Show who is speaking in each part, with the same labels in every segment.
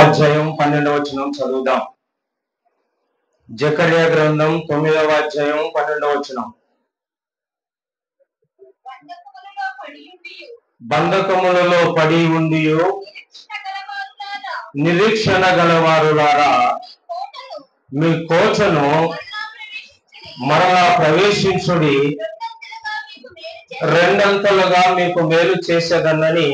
Speaker 1: అధ్యాయం పన్నెండవ వచనం చదువుదాం జకర్య గ్రంథం తొమ్మిదవ అధ్యాయం పన్నెండవ వచనం
Speaker 2: బంధకములలో పడియుండియు,
Speaker 1: బంధకములలో పడి ఉండి
Speaker 2: నిరీక్షణ గలవారులారా,
Speaker 1: నిరీక్షణ గలవారులారా
Speaker 2: మీ కోటలు
Speaker 1: మీ కోచను
Speaker 2: మరలా
Speaker 1: మరలా
Speaker 2: ప్రవేశించుడి.
Speaker 1: ప్రవేశించుడి
Speaker 2: రెండంతలుగా మీకు మేలు
Speaker 1: రెండంతలుగా మీకు మేలు
Speaker 2: చేసి,
Speaker 1: చేసేదన్నని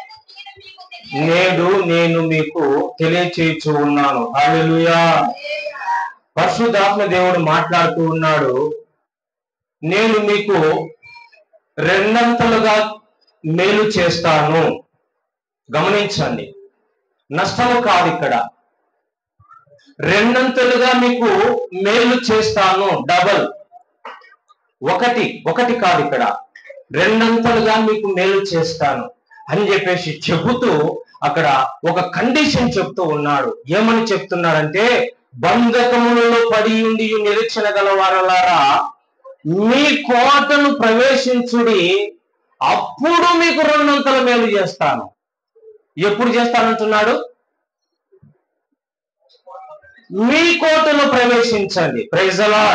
Speaker 2: నేడు నేను
Speaker 1: నేడు నేను
Speaker 2: మీకు తెలియ-
Speaker 1: మీకు తెలియచేయచ్చు ఉన్నాను హల్లెలూయా పరిశుద్ధాత్మ దేవుడు మాట్లాడుతూ ఉన్నాడు నేను మీకు రెండంతలుగా మేలు చేస్తాను గమనించండి నష్టము కాదు ఇక్కడ రెండంతలుగా మీకు మేలు చేస్తాను డబల్ ఒకటి ఒకటి కాదు ఇక్కడ రెండంతలుగా మీకు మేలు చేస్తాను అని చెప్పేసి చెబుతూ అక్కడ ఒక కండిషన్ చెప్తూ ఉన్నాడు ఏమని చెప్తున్నాడంటే బంధకములలో పడి ఉండి నిరీక్షణ గల వారలారా మీ కోటను ప్రవేశించుడి అప్పుడు మీకు రెండంతల మేలు చేస్తాను ఎప్పుడు చేస్తానంటున్నాడు మీ కోటను ప్రవేశించండి ప్రైజలా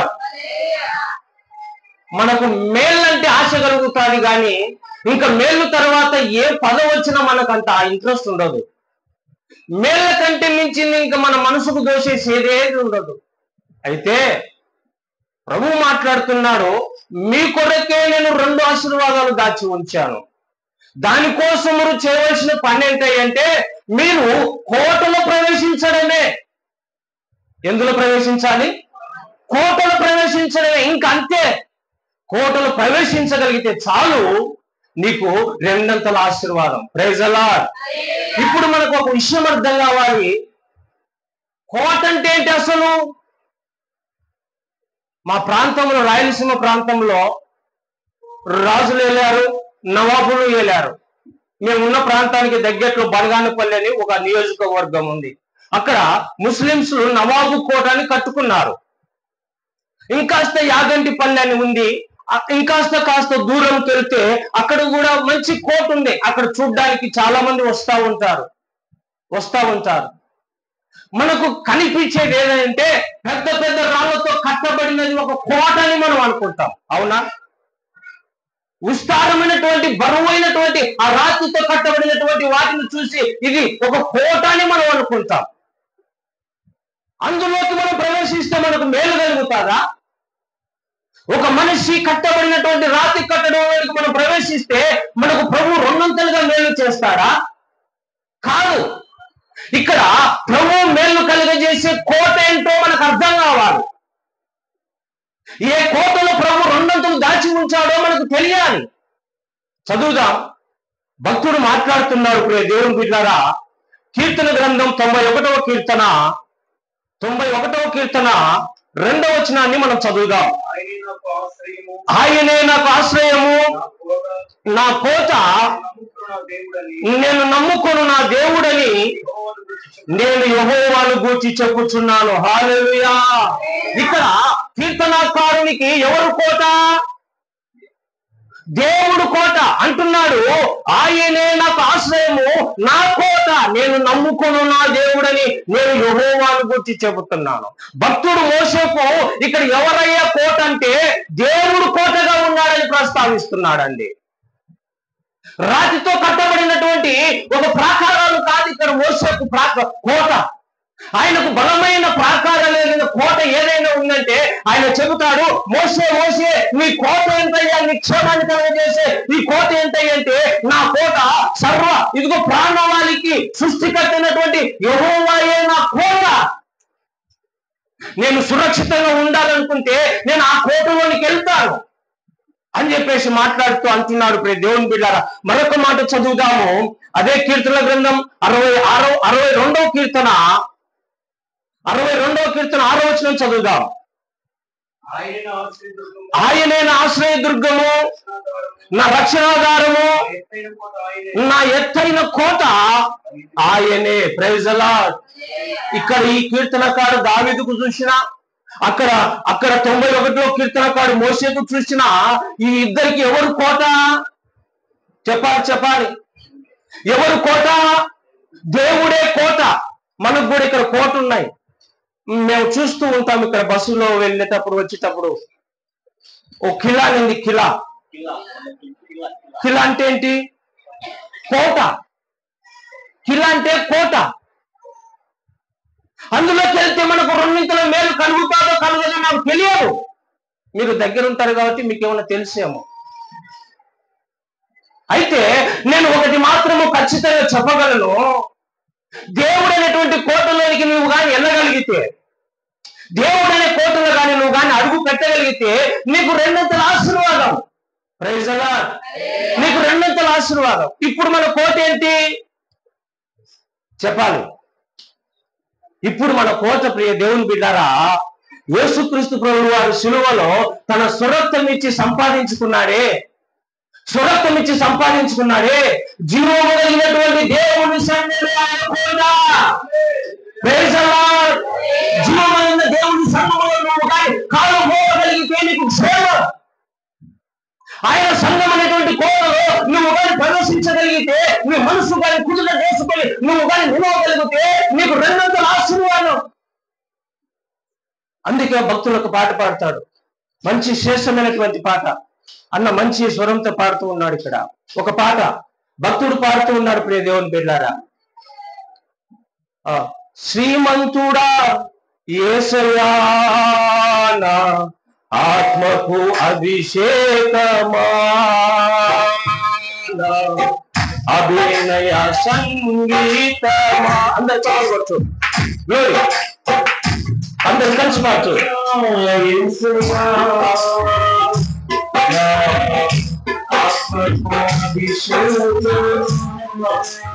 Speaker 1: మనకు మేళ్ళంటే ఆశ కలుగుతుంది కానీ ఇంకా మేలు తర్వాత ఏ పదం వచ్చినా మనకు అంత ఇంట్రెస్ట్ ఉండదు మేళ్ళ కంటే మించింది ఇంకా మన మనసుకు దోషేసేది ఏది ఉండదు అయితే ప్రభు మాట్లాడుతున్నాడు మీ కొరకే నేను రెండు ఆశీర్వాదాలు దాచి ఉంచాను దానికోసం మీరు చేయవలసిన పని ఏంటంటే మీరు కోటలో ప్రవేశించడమే ఎందులో ప్రవేశించాలి కోటలో ప్రవేశించడమే ఇంకా అంతే కోటలు ప్రవేశించగలిగితే చాలు నీకు రెండంతల ఆశీర్వాదం ప్రైజలా ఇప్పుడు మనకు ఒక విషయం అర్థం కావాలి కోట అంటే ఏంటి అసలు మా ప్రాంతంలో రాయలసీమ ప్రాంతంలో రాజులు వెళ్ళారు నవాబులు వెళ్ళారు మేము ఉన్న ప్రాంతానికి దగ్గరలో బడగానపల్లి అని ఒక నియోజకవర్గం ఉంది అక్కడ ముస్లింస్ నవాబు కోటని కట్టుకున్నారు ఇంకాస్త యాగంటిపల్లి అని ఉంది ఆ- ఇంకాస్త కాస్త దూరం వెళ్తే అక్కడ కూడా మంచి కోట ఉంది అక్కడ చూడ్డానికి చాలా మంది వస్తా ఉంటారు వస్తా ఉంటారు మనకు కనిపించేది ఏదంటే పెద్ద పెద్ద రాళ్లతో కట్టబడినది ఒక కోట అని మనం అనుకుంటాం అవునా విస్తారమైనటువంటి బరువైనటువంటి ఆ రాతితో కట్టబడినటువంటి వాటిని చూసి ఇది ఒక కోట అని మనం అనుకుంటాం అందులోకి మనం ప్రవేశిస్తే మనకు మేలు కలుగుతాదా ఒక మనిషి కట్టబడినటువంటి రాతి కట్టడంలోకి మనం ప్రవేశిస్తే మనకు ప్రభు రెండంతలుగా మేలు చేస్తాడా కాదు ఇక్కడ ప్రభు మేలు కలుగజేసే కోట ఏంటో మనకు అర్థం కావాలి ఏ కోటలో ప్రభు రెండంతలు దాచి ఉంచాడో మనకు తెలియాలి చదువుదాం భక్తుడు మాట్లాడుతున్నాడు ప్రియ దేవుని బిడ్డారా కీర్తన గ్రంథం తొంభై ఒకటవ కీర్తన తొంభై ఒకటవ కీర్తన రెండవ వచనాన్ని మనం చదువుదాం
Speaker 3: ఆయనే నాకు ఆశ్రయము
Speaker 1: ఆయనే నాకు ఆశ్రయము
Speaker 3: నా కోట
Speaker 1: నా కోట
Speaker 3: నమ్ముకున్న దేవుడని
Speaker 1: నేను నమ్ముకొను నా దేవుడని
Speaker 3: యెహోవాను గురించి చెప్పు.
Speaker 1: నేను యహోవాను గూర్చి చెప్పుచున్నాను హాలెలూయా ఇక్కడ కీర్తనాకారునికి ఎవరు కోట దేవుడు కోట అంటున్నాడు ఆయనే నాకు ఆశ్రయము నా కోట నేను నమ్ముకును నా దేవుడని నేను యహోవాను గురించి చెబుతున్నాను భక్తుడు మోసేపు ఇక్కడ ఎవరయ్యా కోట అంటే దేవుడు కోటగా ఉన్నాడని ప్రస్తావిస్తున్నాడండి రాతితో కట్టబడినటువంటి ఒక ప్రాకారాలు కాదు ఇక్కడ మోసేపు ప్రాక కోట ఆయనకు బలమైన ప్రాకారాలు కోట ఏదైనా ఉందంటే ఆయన చెబుతాడు మోసే మోసే నీ కోట ఏంటయ్యా నీ క్షేమాన్ని కలగజేసే నీ కోట ఏంటంటే నా కోట సర్వ ఇదిగో ప్రాణవాళికి సృష్టికర్తైనటువంటి యెహోవాయే నా కోట నేను సురక్షితంగా ఉండాలనుకుంటే నేను ఆ కోటలోనికి వెళ్తాను అని చెప్పేసి మాట్లాడుతూ అంటున్నాడు ప్రియ దేవుని బిడ్డారా మరొక మాట చదువుదాము అదే కీర్తన గ్రంథం అరవై ఆరో అరవై రెండవ కీర్తన అరవై రెండవ కీర్తన ఆరో వచనం చదువుదాం
Speaker 3: ఆయనే నా ఆశ్రయదుర్గము,
Speaker 1: ఆయనే నా ఆశ్రయ దుర్గము నా రక్షణాధారము
Speaker 3: ఎత్తైన కోట ఆయనే.
Speaker 1: నా ఎత్తైన కోట ఆయనే ప్రైజలా ఇక్కడ ఈ కీర్తనకాడు దావీదుకు చూసిన అక్కడ అక్కడ తొంభై ఒకటిలో కీర్తనకాడు మోసేకు చూసిన ఈ ఇద్దరికి ఎవరు కోట చెప్పాలి చెప్పాలి ఎవరు కోట దేవుడే కోట మనకు కూడా ఇక్కడ కోట ఉన్నాయి మేము చూస్తూ ఉంటాం ఇక్కడ బస్సులో వెళ్ళేటప్పుడు వచ్చేటప్పుడు ఓ కిలా ఉంది కిలా కిలా అంటే ఏంటి కోట కిలా అంటే కోట అందులోకి వెళ్తే మనకు రెండింతల మేలు కలుగుతాదో కలుగుదో నాకు తెలియదు మీరు దగ్గర ఉంటారు కాబట్టి మీకు ఏమైనా తెలిసేమో అయితే నేను ఒకటి మాత్రము ఖచ్చితంగా చెప్పగలను దేవుడు అనేటువంటి కోటలోనికి నువ్వు కానీ వెళ్ళగలిగితే దేవుడు అనే కోటలో కానీ నువ్వు కానీ అడుగు పెట్టగలిగితే నీకు రెండంతల ఆశీర్వాదం ప్రైజ్ అలా నీకు రెండంతల ఆశీర్వాదం ఇప్పుడు మన కోట ఏంటి చెప్పాలి ఇప్పుడు మన కోట ప్రియ దేవుని బిడ్డారా యేసుక్రీస్తు ప్రభువు వారి శిలువలో తన సురక్తం ఇచ్చి సంపాదించుకున్నాడే సురక్తం ఇచ్చి సంపాదించుకున్నాడే జీవము కలిగినటువంటి దేవుని సన్నిధి ఆయన కోట. Praise the Lord. జీవమైన దేవుని సంఘములో నువ్వు కానీ కాలు మోగలిగితే నీకు క్షేమం ఆయన సంఘం అనేటువంటి కోటలో నువ్వు కానీ ప్రదర్శించగలిగితే నీ మనసు కానీ కుదుట చేసుకొని నువ్వు కానీ నిలవగలిగితే నీకు రెండంతల ఆశీర్వాదం అందుకే భక్తులకు పాట పాడతాడు మంచి శ్రేష్టమైనటువంటి పాట అన్న మంచి స్వరంతో పాడుతూ ఉన్నాడు ఇక్కడ ఒక పాట భక్తుడు పాడుతూ ఉన్నాడు ప్రియ దేవుని బిడ్డారా ఆ, శ్రీమంతుడా ఏసయా నా ఆత్మకు అభిషేకమా నా అభినయ సంగీతమా అందరు చదవచ్చు Glory. అందరు కలిసి పాడుతూ ఏసయ్యా, నా ఆత్మకు అభిషేకమా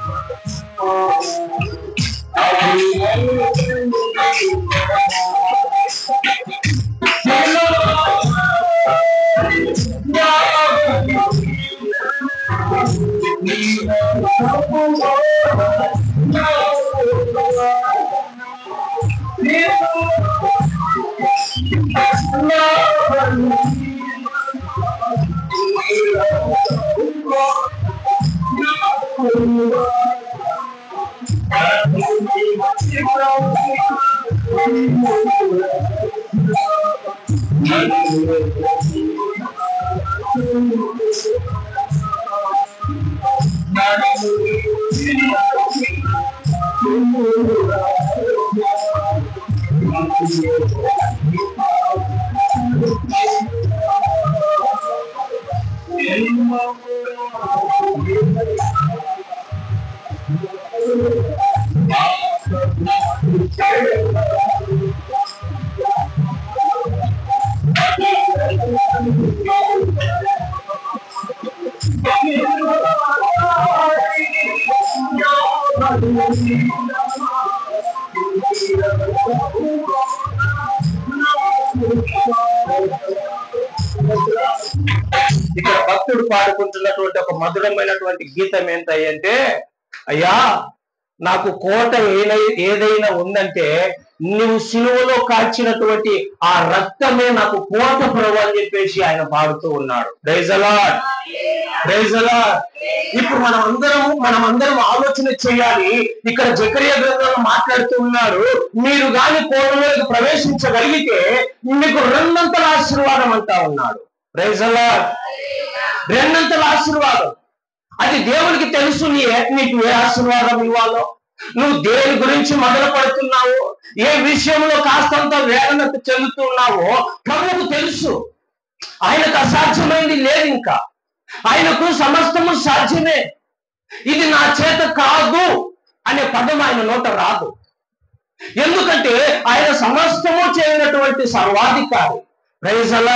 Speaker 1: ఇక్కడ భక్తుడు పాడుకుంటున్నటువంటి ఒక మధురమైనటువంటి గీతం ఏంటంటే అయ్యా నాకు కోట ఏదై- ఏదైనా ఉందంటే నువ్వు సిలువలో కాల్చినటువంటి ఆ రక్తమే నాకు కోట ప్రభు అని చెప్పేసి ఆయన పాడుతూ ఉన్నాడు ప్రైజలాడ్ ప్రైజలాడ్ ఇప్పుడు మనం అందరం మనం అందరం ఆలోచన చేయాలి ఇక్కడ జకరియా గ్రంథంలో మాట్లాడుతూ ఉన్నాడు మీరు గాని కోటలోకి ప్రవేశించగలిగితే మీకు రెండంతల ఆశీర్వాదం అంటా ఉన్నాడు ప్రైజలాడ్ రెండంతల ఆశీర్వాదం అది దేవునికి తెలుసు నీ నీకు ఏ ఆశీర్వాదం ఇవ్వాలో నువ్వు దేని గురించి మొదలు పడుతున్నావు ఏ విషయంలో కాస్తంత వేదన చెందుతున్నావో ప్రభువుకు తెలుసు ఆయనకు అసాధ్యమైంది లేదు ఇంకా ఆయనకు సమస్తము సాధ్యమే ఇది నా చేత కాదు అనే పదం ఆయన నోట రాదు ఎందుకంటే ఆయన సమస్తము చేయనటువంటి సర్వాధికారి ప్రైజ్ అలా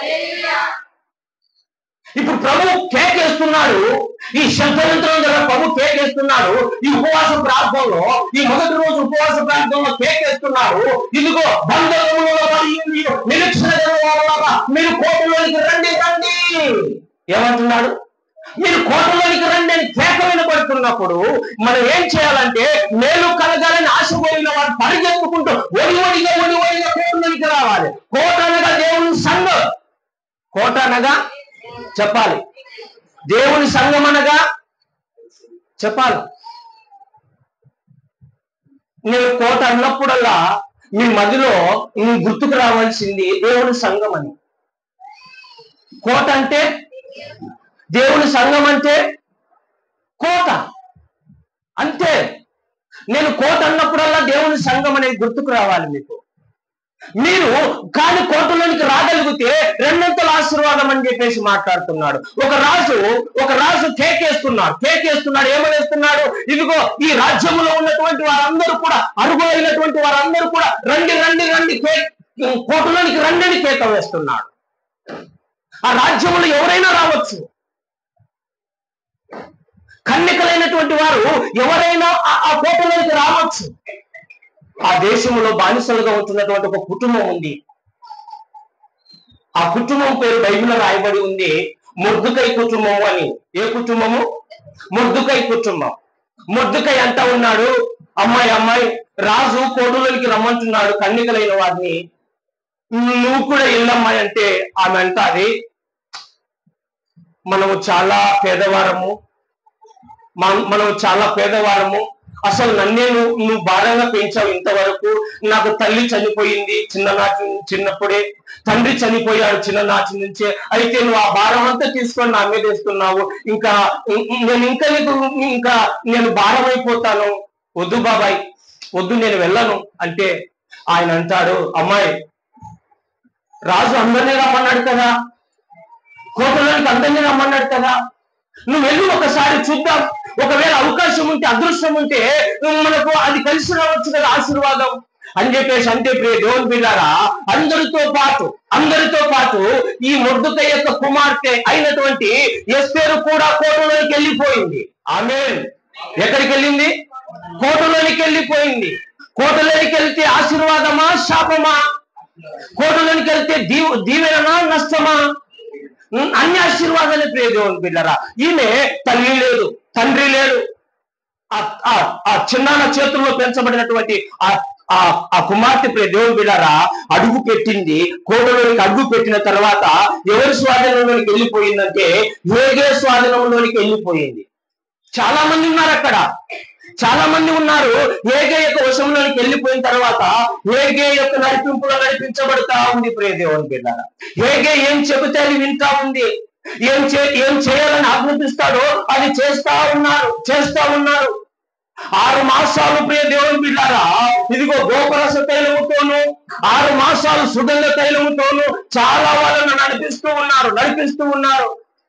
Speaker 1: ఇప్పుడు ప్రభు కేకేస్తున్నాడు ఈ శబ్దయంత్రం దగ్గర ప్రభు కేకేస్తున్నాడు ఈ ఉపవాస ప్రార్థనలో ఈ మొదటి రోజు ఉపవాస ప్రార్థనలో కేకేస్తున్నాడు ఇదిగో బంధములలో మరియు మీరు నిరీక్షణ గలవారులారా మీరు కోటలోనికి రండి రండి ఏమంటున్నాడు మీరు కోటలోనికి రండి అని కేక వినపడుతున్నప్పుడు మనం ఏం చేయాలంటే మేలు కలగాలని ఆశపోయిన వాడు పరిగెత్తుకుంటూ ఒడి ఒడిగా ఒడి ఒడిగా కోటలోనికి రావాలి కోట అనగా దేవుని సంఘం కోట అనగా చెప్పాలి దేవుని సంఘం అనగా చెప్పాలి నేను కోట అన్నప్పుడల్లా మీ మదిలో మీ గుర్తుకు రావాల్సింది దేవుని సంఘం అని కోట అంటే దేవుని సంఘం అంటే కోట అంతే నేను కోట అన్నప్పుడల్లా దేవుని సంఘం అనేది గుర్తుకు రావాలి మీకు మీరు కాని కోటలోనికి రాగలిగితే రెండంతల ఆశీర్వాదం అని చెప్పేసి మాట్లాడుతున్నాడు ఒక రాజు ఒక రాజు కేకేస్తున్నాడు కేకేస్తున్నాడు ఏమనేస్తున్నాడు ఇదిగో ఈ రాజ్యంలో ఉన్నటువంటి వారందరూ కూడా అరుగు అయినటువంటి వారందరూ కూడా రండి రండి రండి కే కోటలోనికి రండి అని కేక వేస్తున్నాడు ఆ రాజ్యంలో ఎవరైనా రావచ్చు కన్నికలైనటువంటి వారు ఎవరైనా ఆ- ఆ కోటలోనికి రావచ్చు ఆ దేశంలో బానిసలుగా ఉంటున్నటువంటి ఒక కుటుంబం ఉంది ఆ కుటుంబం పేరు బైబిల్లో రాయబడి ఉంది ముద్దుకై కుటుంబం అని ఏ కుటుంబము ముద్దుకై కుటుంబం ముద్దుకై అంటా ఉన్నాడు అమ్మాయి అమ్మాయి రాజు కోటలోనికి రమ్మంటున్నాడు కన్నికలైన వారిని నువ్వు కూడా వెళ్ళమ్మాయి అంటే ఆమె అంటాది మనము చాలా పేదవారము మన- మనం చాలా పేదవారము అసలు నన్నే నువ్వు నువ్వు భారంగా పెంచావు ఇంతవరకు నాకు తల్లి చనిపోయింది చిన్ననాటి చిన్నప్పుడే తండ్రి చనిపోయాడు చిన్ననాటి నుంచే అయితే నువ్వు ఆ భారం అంతా తీసుకొని నా మీద వేస్తున్నావు ఇంకా ఇం- ఇం- నేను ఇంకా నీకు ఇంకా నేను భారం అయిపోతాను వద్దు బాబాయ్ వద్దు నేను వెళ్ళను అంటే ఆయన అంటాడు అమ్మాయి రాజు అందరినీ రమ్మన్నాడు కదా కోటలోనికి అందరినీ రమ్మన్నాడు కదా నువ్వు వెళ్ళి ఒకసారి చూద్దాం ఒకవేళ అవకాశం ఉంటే అదృష్టం ఉంటే మనకు అది కలిసి రావచ్చు కదా ఆశీర్వాదం అని చెప్పేసి అంటే ప్రియ దేవుని బిడ్డారా అందరితో పాటు అందరితో పాటు ఈ మొద్దుక యొక్క కుమార్తె అయినటువంటి ఎస్తేరు కూడా కోటలోనికి వెళ్ళిపోయింది ఆమె ఎక్కడికి వెళ్ళింది కోటలోనికి వెళ్ళిపోయింది కోటలోనికి వెళ్తే ఆశీర్వాదమా శాపమా కోటలోనికి వెళ్తే దీవ దీవెననా నష్టమా ఉమ్, అన్ని ఆశీర్వాదాలు ప్రియ దేవుని పిల్లరా ఈమె తల్లి లేదు తండ్రి లేడు ఆ- ఆ- ఆ చిన్నాన్న చేతుల్లో పెంచబడినటువంటి ఆ ఆ ఆ కుమార్తె ప్రియ దేవుని బిడ్డారా అడుగు పెట్టింది కోటలోనికి అడుగు పెట్టిన తర్వాత ఎవరి స్వాధీనంలోనికి వెళ్ళిపోయిందంటే ఏగే స్వాధీనంలోనికి వెళ్ళిపోయింది చాలా మంది ఉన్నారు అక్కడ చాలా మంది ఉన్నారు ఏగే యొక్క వశంలోనికి వెళ్ళిపోయిన తర్వాత ఏగే యొక్క నడిపింపులో నడిపించబడతా ఉంది ప్రియ దేవుని బిడ్డారా ఏగే ఏం చెబితే అది వింటా ఉంది ఏం చే ఏం చేయాలని ఆజ్ఞాపిస్తాడో అది చేస్తా ఉన్నారు చేస్తా ఉన్నారు ఆరు మాసాలు ప్రియ దేవుని బిడ్డారా ఇదిగో గోపరస తైలముతోను ఆరు మాసాలు సుగంధ తైలముతోను చాలా వాళ్ళను నడిపిస్తూ ఉన్నారు నడిపిస్తూ ఉన్నారు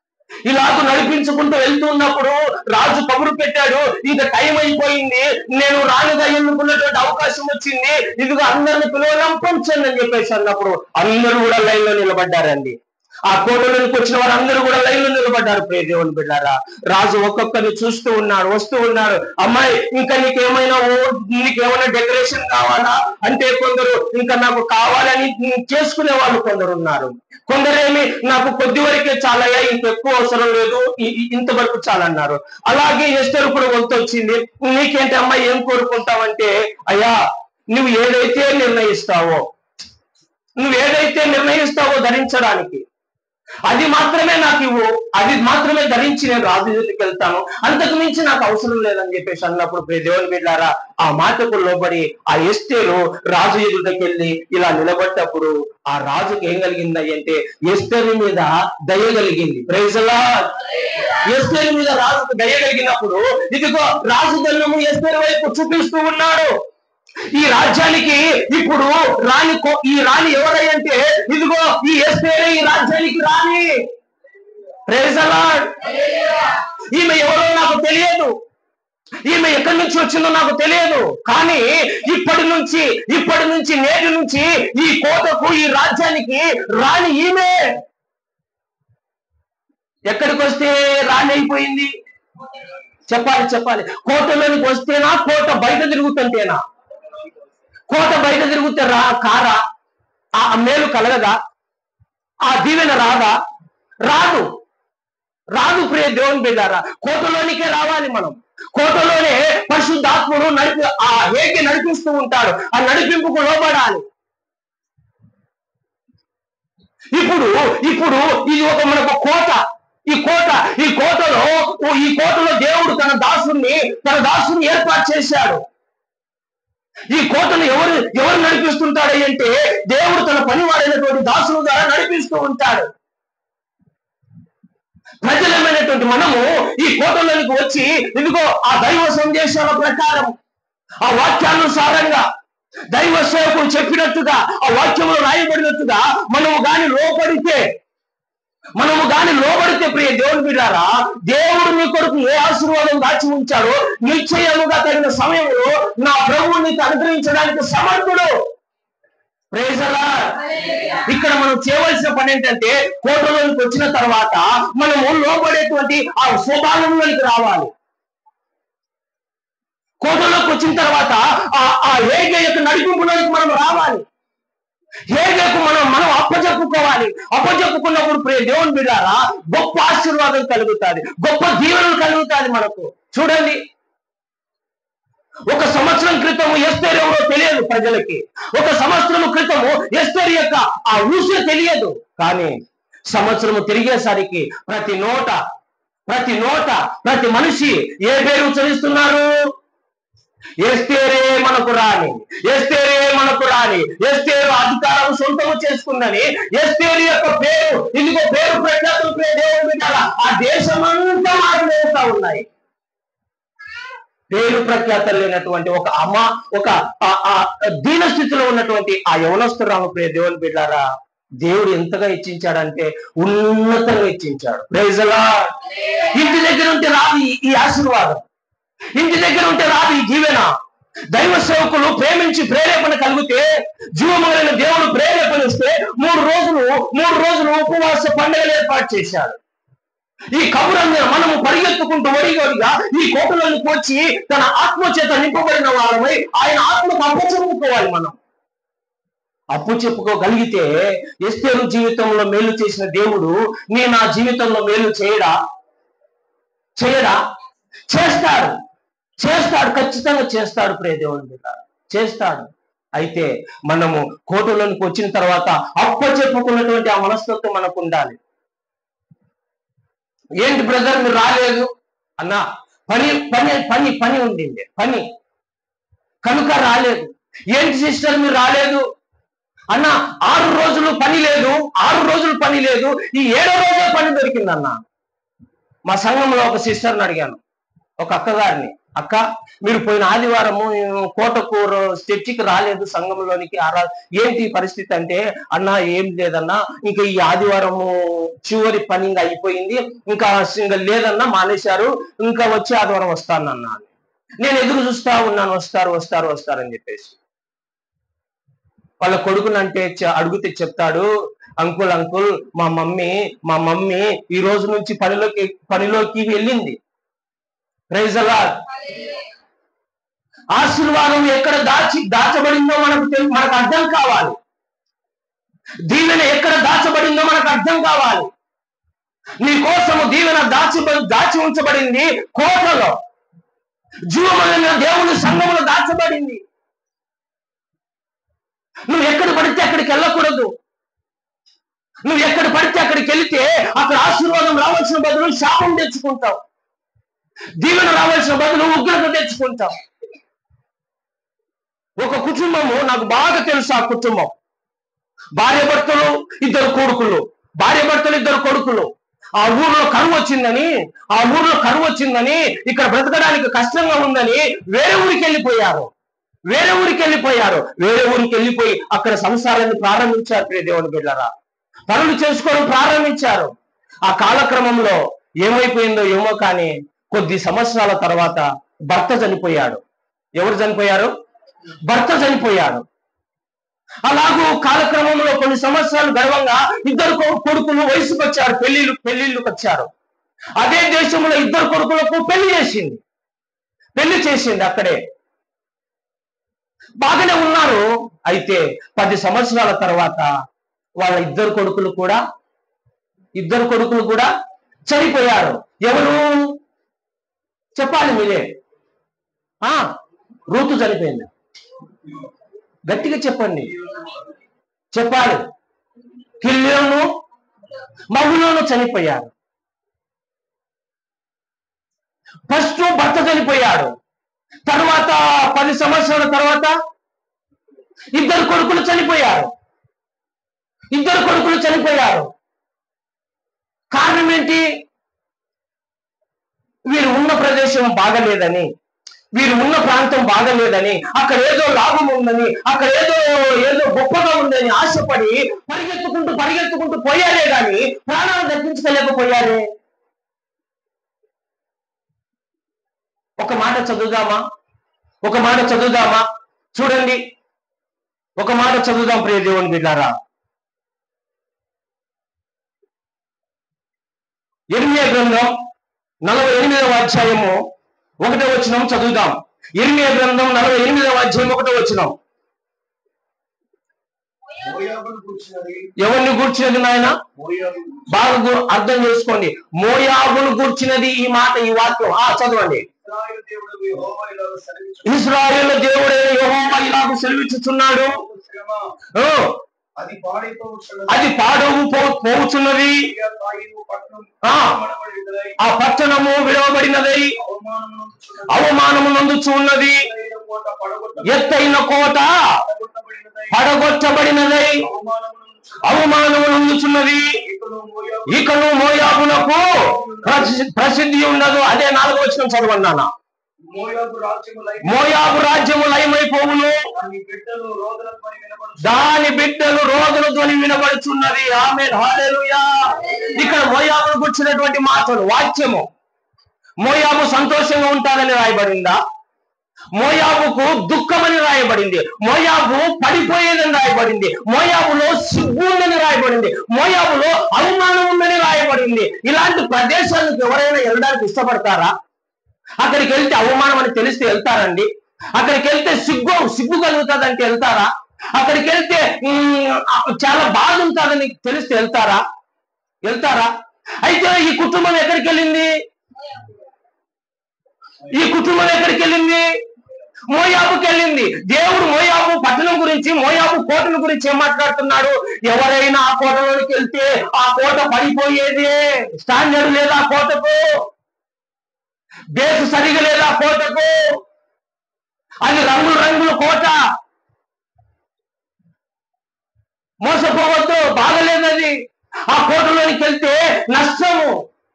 Speaker 1: ఇలాగ నడిపించుకుంటూ వెళ్తూ ఉన్నప్పుడు రాజు కబురు పెట్టాడు ఇక టైం అయిపోయింది నేను రానుగా ఎన్నుకున్నటువంటి అవకాశం వచ్చింది ఇదిగో అందరిని పిలవడం పంచండి అని చెప్పేసి అన్నప్పుడు అందరూ కూడా లైన్ లో నిలబడ్డారండి ఆ కోటలోనికి వచ్చిన వారందరూ కూడా లైన్ లో నిలబడ్డారు ప్రియ దేవుని బిడ్డారా రాజు ఒక్కొక్కరిని చూస్తూ ఉన్నాడు వస్తూ ఉన్నాడు అమ్మాయి ఇంకా నీకేమైనా ఓ- నీకేమైనా డెకరేషన్ కావాలా అంటే కొందరు ఇంకా నాకు కావాలని చేసుకునే వాళ్ళు కొందరు ఉన్నారు కొందరేమి నాకు కొద్ది వరకే చాలయ్యా ఇంక ఎక్కువ అవసరం లేదు ఇ- ఇ- ఇంతవరకు చాలన్నారు అలాగే ఎస్టర్ కూడా వంతు వచ్చింది నీకేంటి అమ్మాయి ఏం కోరుకుంటావంటే అయ్యా నువ్వు ఏదైతే నిర్ణయిస్తావో నువ్వు ఏదైతే నిర్ణయిస్తావో ధరించడానికి అది మాత్రమే నాకు ఇవ్వు అది మాత్రమే ధరించి నేను రాజు ఎదుటికి వెళ్తాను అంతకు మించి నాకు అవసరం లేదని చెప్పేసి అన్నప్పుడు ప్రియ దేవుని బిడ్డారా ఆ మాటకు లోబడి ఆ ఎస్తేరు రాజు ఎదుటకి వెళ్ళి ఇలా నిలబడ్డప్పుడు ఆ రాజుకి ఏం కలిగింది అంటే ఎస్తేరు మీద దయ కలిగింది ప్రైజలా ఎస్తేరు మీద రాజుకు దయ కలిగినప్పుడు ఇదిగో రాజు దన్నము ఎస్తేరు వైపు చూపిస్తూ ఉన్నాడు ఈ రాజ్యానికి ఇప్పుడు రాణి కో- ఈ రాణి ఎవరై అంటే ఇదిగో ఈ ఎస్పేరే ఈ రాజ్యానికి రాణి Praise the Lord. ఈమె ఎవరో నాకు తెలియదు ఈమె ఎక్కడి నుంచి వచ్చిందో నాకు తెలియదు కానీ ఇప్పటి నుంచి ఇప్పటి నుంచి నేటి నుంచి ఈ కోటకు ఈ రాజ్యానికి రాణి ఈమె ఎక్కడికి వస్తే రాణి అయిపోయింది చెప్పాలి చెప్పాలి కోటలోనికి వస్తేనా కోట బయట తిరుగుతుంటేనా కోట బయట తిరుగుతే రా కారా ఆ మేలు కలగదా ఆ దీవెన రాదా రాదు రాదు ప్రియ దేవుని బిడ్డారా కోటలోనికే రావాలి మనం కోటలోనే పరిశుద్ధాత్ముడు నడిపి ఆ హేకి నడిపిస్తూ ఉంటాడు ఆ నడిపింపుకు లోబడాలి ఇప్పుడు ఇప్పుడు ఇది ఒక మనకు కోట ఈ కోట ఈ కోటలో ఈ కోటలో దేవుడు తన దాసుని తన దాసుని ఏర్పాటు చేశాడు ఈ కోటను ఎవరు ఎవరు నడిపిస్తుంటాడు అంటే దేవుడు తన పనివాడైనటువంటి దాసుల ద్వారా నడిపిస్తూ ఉంటాడు ప్రజలమైనటువంటి మనము ఈ కోటలోనికి వచ్చి ఇదిగో ఆ దైవ సందేశాల ప్రకారం ఆ వాక్యానుసారంగా దైవ సేవకుడు చెప్పినట్టుగా ఆ వాక్యంలో రాయబడినట్టుగా మనము గాని లోపడితే మనము గాని లోబడితే ప్రియ దేవుని బిడ్డారా దేవుడు నీ కొరకు ఏ ఆశీర్వాదం దాచి ఉంచాడో నిశ్చయముగా తగిన సమయంలో నా ప్రభువు నీకు అనుగ్రహించడానికి సమర్థుడు Praise the Lord. ఇక్కడ మనం చేయవలసిన పని ఏంటంటే కోటలోనికి వచ్చిన తర్వాత మనము లోబడేటువంటి ఆ స్వభావంలోనికి రావాలి కోటలోకి వచ్చిన తర్వాత ఆ ఆ ఏగ యొక్క నడిపింపులోనికి మనం రావాలి హేగకు మనం మనం అప్పచెప్పుకోవాలి అప్పచెప్పుకున్నప్పుడు ప్రియ దేవుని బిడ్డారా గొప్ప ఆశీర్వాదం కలుగుతుంది గొప్ప దీవెనలు కలుగుతుంది మనకు చూడండి ఒక సంవత్సరం క్రితము ఎస్తేరు ఎవరో తెలియదు ప్రజలకి ఒక సంవత్సరం క్రితము ఎస్తేరు యొక్క ఆ ఊసే తెలియదు కానీ సంవత్సరము తిరిగేసరికి ప్రతి నోట ప్రతి నోట ప్రతి మనిషి ఏ పేరు ఉచ్చరిస్తున్నారు ఎస్తేరే మనకు రాని ఎస్తేరే మనకు రాని ఎస్తేరు అధికారం సొంతము చేసుకుందని ఎస్తేరు యొక్క పేరు ఇదిగో పేరు ప్రఖ్యాతులు పేరు దేవుని బిడ్డల ఆ దేశమంతా మారిపోతా ఉన్నాయి పేరు ప్రఖ్యాతలు లేనటువంటి ఒక అమ్మ ఒక ఆ- ఆ దీన స్థితిలో ఉన్నటువంటి ఆ యవనస్తురాము ప్రియ దేవుని బిడ్డారా దేవుడు ఎంతగా ఇచ్చించాడంటే ఉన్నతంగా ఇచ్చించాడు ప్రైజలా ఇంటి దగ్గర ఉంటే రాదు ఈ- ఈ ఆశీర్వాదం ఇంటి దగ్గర ఉంటే రాదు ఈ దీవెన దైవ సేవకులు ప్రేమించి ప్రేరేపణ కలిగితే జీవమైన దేవుడు ప్రేరేపణ ఇస్తే మూడు రోజులు మూడు రోజులు ఉపవాస పండుగలు ఏర్పాటు చేశాడు ఈ కబురన్ని మనము పరిగెత్తుకుంటూ ఒడిగొడిగా ఈ కోటలోనికి వచ్చి తన ఆత్మ చేత నింపబడిన వాళ్ళమై ఆయన ఆత్మకు అప్పు చెప్పుకోవాలి మనం అప్పు చెప్పుకోగలిగితే ఎస్తేరు జీవితంలో మేలు చేసిన దేవుడు నీ నా జీవితంలో మేలు చేయడా చేయడా చేస్తాడు చేస్తాడు ఖచ్చితంగా చేస్తాడు ప్రియ దేవుని మీద చేస్తాడు అయితే మనము కోటలోనికి వచ్చిన తర్వాత అప్ప చెప్పుకున్నటువంటి ఆ మనస్తత్వం మనకు ఉండాలి ఏంటి బ్రదర్ మీరు రాలేదు అన్నా పని పని పని పని ఉండింది పని కనుక రాలేదు ఏంటి సిస్టర్ మీరు రాలేదు అన్న ఆరు రోజులు పని లేదు ఆరు రోజులు పని లేదు ఈ ఏడో రోజే పని దొరికింది అన్న మా సంఘంలో ఒక సిస్టర్ని అడిగాను ఒక అక్కగారిని అక్క మీరు పోయిన ఆదివారము కోటకూర చర్చికి రాలేదు సంఘంలోనికి ఆ రా- ఏంటి ఈ పరిస్థితి అంటే అన్న ఏం లేదన్నా ఇంకా ఈ ఆదివారము చివరి పని ఇంకా అయిపోయింది ఇంకా ఇంకా లేదన్నా మానేశారు ఇంకా వచ్చే ఆదివారం వస్తానన్నా అని. నేను ఎదురు చూస్తా ఉన్నాను వస్తారు వస్తారు వస్తారని చెప్పేసి వాళ్ళ కొడుకునంటే చె- అడిగితే చెప్తాడు అంకుల్ అంకుల్ మా మమ్మీ మా మమ్మీ ఈ రోజు నుంచి పనిలోకి పనిలోకి వెళ్ళింది ప్రైజ్ అలాడ్ ఆశీర్వాదం ఎక్కడ దాచి దాచబడిందో మనకు తెలు మనకు అర్థం కావాలి దీవెన ఎక్కడ దాచబడిందో మనకు అర్థం కావాలి నీ కోసము దీవెన దాచి దాచి ఉంచబడింది కోటలో జీవమైన దేవుని సంఘములో దాచబడింది నువ్వు ఎక్కడ పడితే అక్కడికి వెళ్ళకూడదు నువ్వు ఎక్కడ పడితే అక్కడికి వెళితే అక్కడ ఆశీర్వాదం రావాల్సిన బదులు శాపం తెచ్చుకుంటావు దీవెన రావాల్సిన బదులు ఉగ్రత తెచ్చుకుంటాం ఒక కుటుంబము నాకు బాగా తెలుసు ఆ కుటుంబం భార్య భర్తలు ఇద్దరు కొడుకులు భార్య భర్తలు ఇద్దరు కొడుకులు ఆ ఊర్లో కరువు వచ్చిందని ఆ ఊర్లో కరువు వచ్చిందని ఇక్కడ బ్రతకడానికి కష్టంగా ఉందని వేరే ఊరికి వెళ్ళిపోయారు వేరే ఊరికి వెళ్ళిపోయారు వేరే ఊరికి వెళ్ళిపోయి అక్కడ సంసారాన్ని ప్రారంభించారు ప్రియ దేవుని బిడ్డరా పనులు చేసుకోవడం ప్రారంభించారు ఆ కాలక్రమంలో ఏమైపోయిందో ఏమో కానీ కొద్ది సంవత్సరాల తర్వాత భర్త చనిపోయాడు ఎవరు చనిపోయారు భర్త చనిపోయాడు అలాగూ కాలక్రమంలో కొన్ని సంవత్సరాలు గర్వంగా ఇద్దరు కొ- కొడుకులు వయసుకు వచ్చారు పెళ్లిళ్ళు పెళ్లిళ్ళకి వచ్చారు అదే దేశంలో ఇద్దరు కొడుకులకు పెళ్లి చేసింది పెళ్లి చేసింది అక్కడే బాగానే ఉన్నారు అయితే పది సంవత్సరాల తర్వాత వాళ్ళ ఇద్దరు కొడుకులు కూడా ఇద్దరు కొడుకులు కూడా చనిపోయారు ఎవరు చెప్పాలి మీరే ఆ రూతు చనిపోయింది గట్టిగా చెప్పండి చెప్పాలి కిల్లోను మగులోను చనిపోయారు ఫస్ట్ భర్త చనిపోయాడు తర్వాత పది సంవత్సరాల తర్వాత ఇద్దరు కొడుకులు చనిపోయారు ఇద్దరు కొడుకులు చనిపోయారు కారణం ఏంటి వీరు ఉన్న ప్రదేశం బాగలేదని వీరు ఉన్న ప్రాంతం బాగలేదని అక్కడ ఏదో లాభం ఉందని అక్కడ ఏదో ఏదో గొప్పగా ఉందని ఆశపడి పరిగెత్తుకుంటూ పరిగెత్తుకుంటూ పోయారే గాని ప్రాణాలు దక్కించుకోలేకపోయారే ఒక మాట చదువుదామా ఒక మాట చదువుదామా చూడండి ఒక మాట చదువుదాం ప్రియ దేవుని బిడ్డారా ఇర్మియా గ్రంథం నలభై ఎనిమిదవ అధ్యాయము ఒకటో వచనం చదువుదాం ఇర్మియా గ్రంథం నలభై ఎనిమిదవ అధ్యాయం ఒకటో వచనం
Speaker 3: మోయాబును కూర్చున్నది
Speaker 1: ఎవరిని కూర్చున్నది నాయన
Speaker 3: మోయాబు
Speaker 1: బాగా గు- అర్థం చేసుకోండి మోయాబును కూర్చున్నది ఈ మాట ఈ వాక్యం ఆ చదవండి
Speaker 3: ఇశ్రాయేలు దేవుడు యెహోవా ఇలాగ సెలవిచ్చు
Speaker 1: ఇస్రాయేల్ దేవుడైన యెహోవా ఇలాగ సెలవిచ్చుచున్నాడు
Speaker 3: శ్రమ
Speaker 1: ఓ,
Speaker 3: అది పాడైపోవచ్చున్నది
Speaker 1: అది పాడవు పో- పోవుచున్నది
Speaker 3: తాయిను పట్టణం
Speaker 1: ఆ.
Speaker 3: మనబడి ఉన్నదై,
Speaker 1: ఆ పట్టణము విడవబడినదై
Speaker 3: అవమానమునందుచున్నది.
Speaker 1: అవమానము నందుచు ఉన్నది
Speaker 3: ఎత్తైన కోట పడగొట్ట-
Speaker 1: ఎత్తైన కోట
Speaker 3: పడగొట్టబడినదై,
Speaker 1: పడగొట్టబడినదై
Speaker 3: అవమానమునందుచున్నది.
Speaker 1: అవమానము నందుచున్నది
Speaker 3: ఇకను మోయాబు
Speaker 1: ఇకను మోయాబునకు ప్రసి- ప్రసిద్ధి ఉండదు అదే నాలుగో వచ్చిన చదవండి నాన్న
Speaker 3: మోయాబు రాజ్యములై
Speaker 1: మోయాబు రాజ్యము లయమైపోవును
Speaker 3: దాని బిడ్డలు రోదన ధ్వని వినబడుచు
Speaker 1: దాని బిడ్డలు రోజుల ధ్వని వినబడుచున్నది ఆమె ఇక్కడ మోయాబును కూర్చున్నటువంటి మాటలు వాక్యము మోయాబు సంతోషంగా ఉంటాడని రాయబడిందా మోయాబుకు దుఃఖమని రాయబడింది మోయాబు పడిపోయేదని రాయబడింది మోయాబులో సిగ్గు ఉందని రాయబడింది మోయాబులో అవమానం ఉందని రాయబడింది ఇలాంటి ప్రదేశాలకు ఎవరైనా వెళ్ళడానికి ఇష్టపడతారా అక్కడికి వెళ్తే అవమానం అని తెలిస్తే వెళ్తారండి అక్కడికి వెళ్తే సిగ్గు సిగ్గు కలుగుతుందంటే వెళ్తారా అక్కడికి వెళ్తే ఉమ్, చాలా బాధ ఉంటుందని తెలిస్తే వెళ్తారా వెళ్తారా అయితే ఈ కుటుంబం ఎక్కడికి వెళ్ళింది ఈ కుటుంబం ఎక్కడికి వెళ్ళింది మోయాబుకి వెళ్ళింది దేవుడు మోయాబు పట్టణం గురించి మోయాబు కోటను గురించి ఏం మాట్లాడుతున్నాడు ఎవరైనా ఆ కోటలోకి వెళ్తే ఆ కోట పడిపోయేది స్టాండర్డ్ లేదా ఆ కోటకు బేసు సరిగా లేదా ఆ కోటకు అది రంగుల రంగుల కోట మోసపోవద్దు బాగలేదది ఆ కోటలోనికి వెళ్తే నష్టము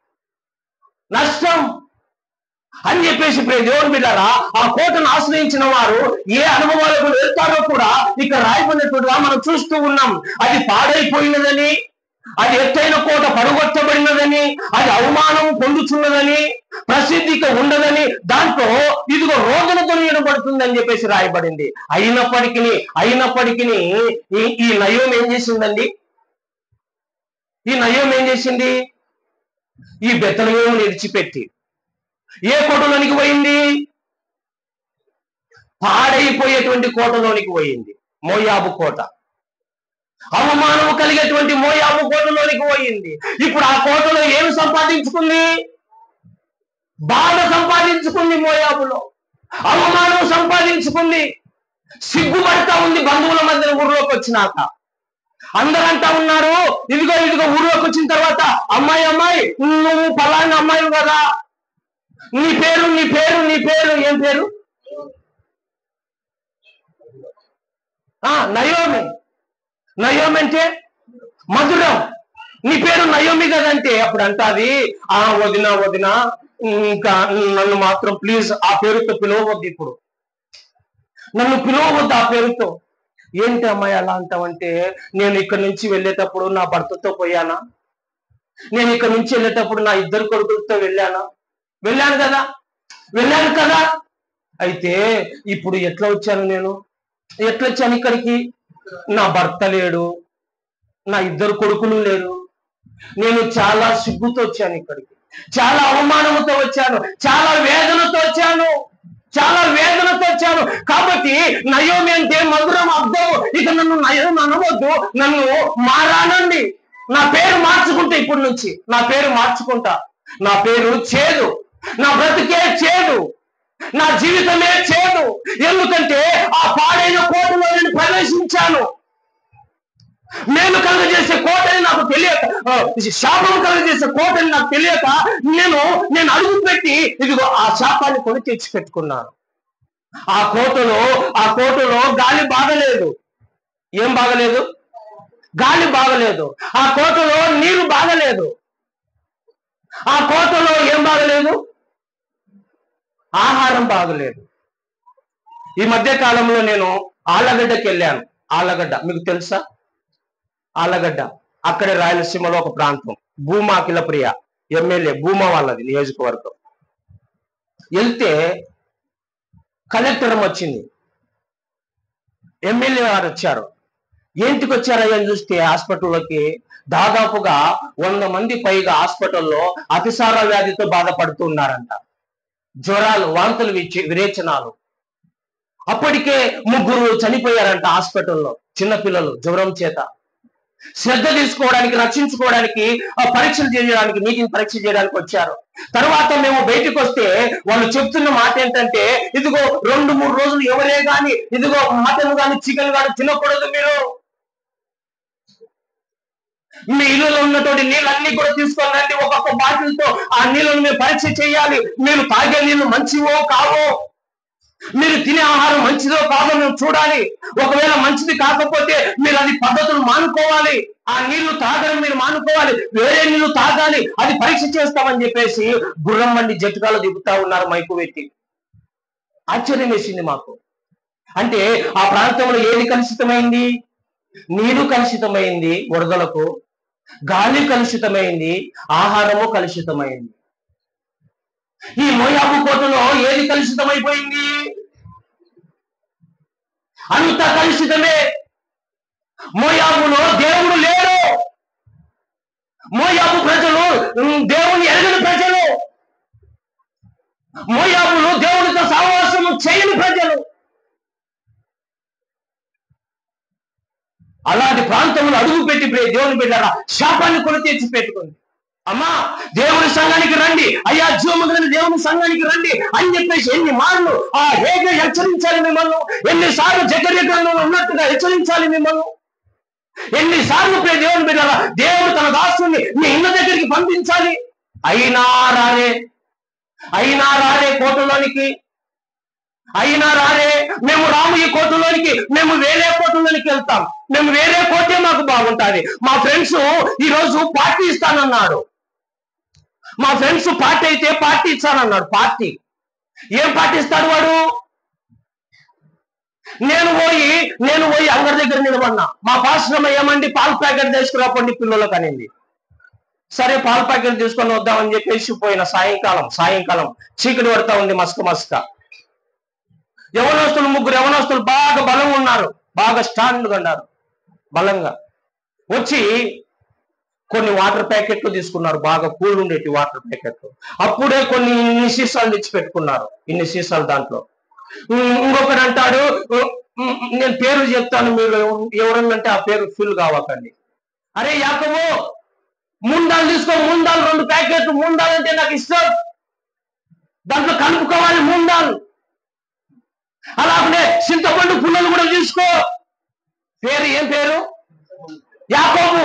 Speaker 1: నష్టం అని చెప్పేసి ప్రియ దేవుని బిడ్డారా ఆ కోటను ఆశ్రయించిన వారు ఏ అనుభవాలకు వెళ్తారో కూడా ఇక్కడ రాయబడినట్టుగా మనం చూస్తూ ఉన్నాం అది పాడైపోయినదని అది ఎత్తైన కోట పడగొట్టబడినదని అది అవమానం పొందుతున్నదని ప్రసిద్ధికి ఉండదని దాంట్లో ఇదిగో రోదనతో వినబడుతుందని చెప్పేసి రాయబడింది అయినప్పటికీ అయినప్పటికీ ఈ ఈ నయం ఏం చేసిందండి ఈ నయం ఏం చేసింది ఈ బెత్తనమేమో విడిచిపెట్టి ఏ కోటలోనికి పోయింది పాడైపోయేటువంటి కోటలోనికి పోయింది మోయాబు కోట అవమానము కలిగేటువంటి మోయాబు కోటలోనికి పోయింది ఇప్పుడు ఆ కోటలో ఏమి సంపాదించుకుంది బాధ సంపాదించుకుంది మోయాబులో అవమానం సంపాదించుకుంది సిగ్గుపడతా ఉంది బంధువుల మధ్య ఊర్లోకి వచ్చినాక అందరంటా ఉన్నారు ఇదిగో ఇదిగో ఊర్లోకి వచ్చిన తర్వాత అమ్మాయి అమ్మాయి నువ్వు ఫలాని అమ్మాయి కదా నీ పేరు నీ పేరు నీ పేరు ఏం పేరు ఆ నయోమి నయోమి అంటే మధురం నీ పేరు నయోమి కదంటే అప్పుడు అంటాది ఆ వదిన వదిన ఇంకా నన్ను మాత్రం ప్లీజ్ ఆ పేరుతో పిలవవద్దు ఇప్పుడు నన్ను పిలవవద్దు ఆ పేరుతో ఏంటి అమ్మాయి అలా అంటావంటే నేను ఇక్కడ నుంచి వెళ్ళేటప్పుడు నా భర్తతో పోయానా నేను ఇక్కడ నుంచి వెళ్ళేటప్పుడు నా ఇద్దరు కొడుకులతో వెళ్ళానా వెళ్ళాను కదా వెళ్ళాను కదా అయితే ఇప్పుడు ఎట్లా వచ్చాను నేను ఎట్లా వచ్చాను ఇక్కడికి నా భర్త లేడు నా ఇద్దరు కొడుకులు లేరు నేను చాలా సిగ్గుతో వచ్చాను ఇక్కడికి చాలా అవమానంతో వచ్చాను చాలా వేదనతో వచ్చాను చాలా వేదనతో వచ్చాను కాబట్టి నయోమి అంటే మధురం అర్థం ఇక నన్ను నయం అనవద్దు నన్ను మారానండి నా పేరు మార్చుకుంటా ఇప్పటి నుంచి నా పేరు మార్చుకుంటా నా పేరు చేదు నా బ్రతికే చేదు నా జీవితమే చేదు ఎందుకంటే ఆ పాడైన కోటలో నేను ప్రవేశించాను మేలు కలుగజేసే కోటని నాకు తెలియక ఆ, శాపం కలుగజేసే కోటని నాకు తెలియక నేను నేను అడుగు పెట్టి ఇదిగో ఆ శాపాన్ని కొని తెచ్చి పెట్టుకున్నాను ఆ కోటలో ఆ కోటలో గాలి బాగలేదు ఏం బాగలేదు గాలి బాగలేదు ఆ కోటలో నీరు బాగలేదు ఆ కోటలో ఏం బాగలేదు ఆహారం బాగలేదు ఈ మధ్య కాలంలో నేను ఆళ్ళగడ్డకి వెళ్ళాను ఆళ్ళగడ్డ మీకు తెలుసా ఆళ్ళగడ్డ అక్కడే రాయలసీమలో ఒక ప్రాంతం భూమా అఖిలప్రియ ఎమ్మెల్యే భూమా వాళ్ళది నియోజకవర్గం వెళ్తే కలెక్టర్ వచ్చింది ఎమ్మెల్యే గారు వచ్చారు ఏంటికి వచ్చారయ్యా అని చూస్తే హాస్పిటల్లోకి దాదాపుగా వంద మంది పైగా హాస్పిటల్లో అతిసార వ్యాధితో బాధపడుతున్నారంట జ్వరాలు వాంతులు విచ్చి విరేచనాలు అప్పటికే ముగ్గురు చనిపోయారంట హాస్పిటల్లో చిన్నపిల్లలు జ్వరం చేత శ్రద్ధ తీసుకోవడానికి రక్షించుకోవడానికి ఆ పరీక్షలు చేయడానికి నీటిని పరీక్ష చేయడానికి వచ్చారు తర్వాత మేము బయటకు వస్తే వాళ్ళు చెప్తున్న మాట ఏంటంటే ఇదిగో రెండు మూడు రోజులు ఎవరే గాని ఇదిగో మటన్ గాని చికెన్ గాని తినకూడదు మీరు మీ ఇల్లులో ఉన్నటువంటి నీళ్ళన్నీ కూడా తీసుకొని రండి ఒక్కొక్క బాటిల్తో ఆ నీళ్ళని మీరు పరీక్ష చేయాలి మీరు తాగే నీళ్లు మంచివో కావో మీరు తినే ఆహారం మంచిదో కాదో మేము చూడాలి ఒకవేళ మంచిది కాకపోతే మీరు అది పద్ధతులు మానుకోవాలి ఆ నీళ్లు తాగడం మీరు మానుకోవాలి వేరే నీళ్లు తాగాలి అది పరీక్ష చేస్తామని చెప్పేసి గుర్రం మండి జట్టుకాలు దిగుతా ఉన్నారు మైకు పెట్టి ఆశ్చర్యం వేసింది మాకు అంటే ఆ ప్రాంతంలో ఏది కలుషితమైంది నీరు కలుషితమైంది వరదలకు గాలి కలుషితమైంది ఆహారము కలుషితమైంది ఈ మోయాబు కోటలో ఏది కలుషితమైపోయింది అంత కలుషితమే మోయాబులో దేవుడు లేడు మోయాబు ప్రజలు ఉమ్, దేవుని ఎరగని ప్రజలు మోయాబులు దేవునితో సహవాసము చేయని ప్రజలు అలాంటి ప్రాంతంలో అడుగు పెట్టి ప్రే- దేవుని బిడ్డారా శాపాన్ని కొని తెచ్చి పెట్టుకుంది అమ్మా దేవుని సంఘానికి రండి అయ్యా జీవముద్రని దేవుని సంఘానికి రండి అని చెప్పేసి ఎన్ని మార్లు ఆ హేగా హెచ్చరించాలి మిమ్మల్ని ఎన్నిసార్లు జగర్య గ్రంథంలో ఉన్నట్టుగా హెచ్చరించాలి మిమ్మల్ని ఎన్నిసార్లు ప్రియ దేవుని బిడ్డారా దేవుడు తన దాసుని మీ ఇళ్ళ దగ్గరికి పంపించాలి అయినా రారే అయినా రారే కోటలోనికి అయినా రారే మేము రాము ఈ కోటలోనికి మేము వేరే కోటలోనికి వెళ్తాం మేము వేరే కోటే మాకు బాగుంటుంది మా ఫ్రెండ్స్ ఈ రోజు పార్టీ ఇస్తానన్నాడు మా ఫ్రెండ్స్ పార్టీ అయితే పార్టీ ఇస్తానన్నాడు పార్టీ ఏం పార్టీ ఇస్తాడు వాడు నేను పోయి నేను పోయి అంగడి దగ్గర నిలబడినా మా పాశ్రమ ఏమండి పాల ప్యాకెట్ తీసుకురాపండి పిల్లలకు అనింది సరే పాల ప్యాకెట్ తీసుకొని వద్దామని చెప్పేసి పోయిన సాయంకాలం సాయంకాలం చీకటి పడతా ఉంది మస్క మస్క యవనస్తులు ముగ్గురు యవనస్తులు బాగా బలం ఉన్నారు బాగా స్టాండ్గా ఉన్నారు బలంగా వచ్చి కొన్ని వాటర్ ప్యాకెట్లు తీసుకున్నారు బాగా కూల్ ఉండేటి వాటర్ ప్యాకెట్లు అప్పుడే కొన్ని ఇన్ని సీసాలు తెచ్చి పెట్టుకున్నారు ఇన్ని సీసాలు దాంట్లో ఉమ్, ఇంకొకడు అంటాడు ఉమ్, ఉమ్, నేను పేరు చెప్తాను మీరు ఎవ- ఎవరన్నంటే ఆ పేరు ఫుల్ కావకండి అరే యాకబో ముందాలు తీసుకో ముందాలు రెండు ప్యాకెట్లు ముందాలు అంటే నాకు ఇష్టం దాంట్లో కలుపుకోవాలి ముందాలు అలాగనే చింతపండు పుల్లలు కూడా తీసుకో పేరు ఏం పేరు యాకోబు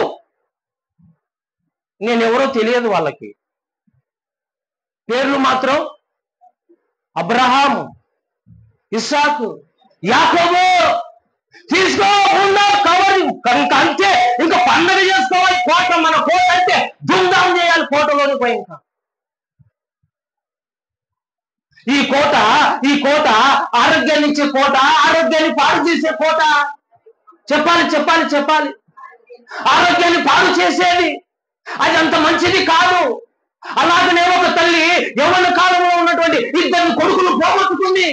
Speaker 1: నేను ఎవరో తెలియదు వాళ్ళకి పేర్లు మాత్రం అబ్రహాము ఇస్సాకు యాకోబు తీసుకో ఉందా కవర్ ఇంకా అంతే ఇంకా పండగ చేసుకోవాలి కోట మన కోట అంటే దుందాం చేయాలి కోటలోని పోయి ఇంకా ఈ కోట ఈ కోట ఆరోగ్యాన్ని ఇచ్చే కోట ఆరోగ్యాన్ని పాడు చేసే కోట చెప్పాలి చెప్పాలి చెప్పాలి ఆరోగ్యాన్ని పాడు చేసేది అది అంత మంచిది కాదు అలాగనే ఒక తల్లి యవన కాలంలో ఉన్నటువంటి ఇద్దరు కొడుకులు పోగొట్టుకుంది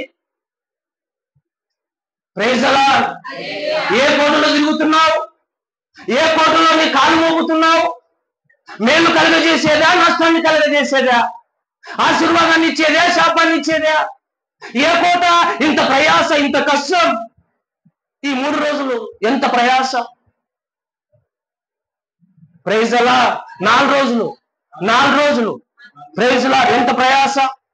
Speaker 1: ప్రైజ్ అలా ఏ కోటలో తిరుగుతున్నావు ఏ కోటలో నీ కాలు మోగుతున్నావు మేలు కలగజేసేదా నష్టాన్ని కలగజేసేదా ఆశీర్వాదాన్ని ఇచ్చేదా శాపాన్ని ఇచ్చేదా ఏ కోట ఇంత ప్రయాస ఇంత కష్టం ఈ మూడు రోజులు ఎంత ప్రయాస ప్రైజ్ అలా నాలుగు రోజులు నాలుగు రోజులు ప్రైజ్ లా ఎంత ప్రయాస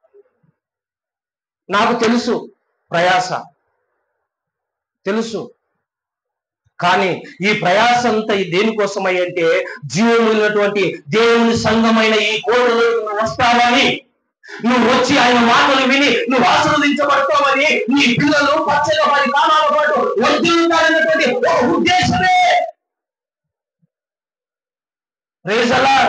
Speaker 1: నాకు తెలుసు ప్రయాస తెలుసు కానీ ఈ ప్రయాస అంతా ఈ దేనికోసమై అంటే జీవమున్నటువంటి దేవుని సంఘమైన ఈ కోటలో వస్తావని నువ్వు వచ్చి ఆయన మాటలు విని నువ్వు ఆశీర్వదించబడతావని నీ పిల్లలు పచ్చగా పది కాలాల పాటు వర్ధిల్లుతారన్నటువంటి ఒక ఉద్దేశమే Praise the Lord.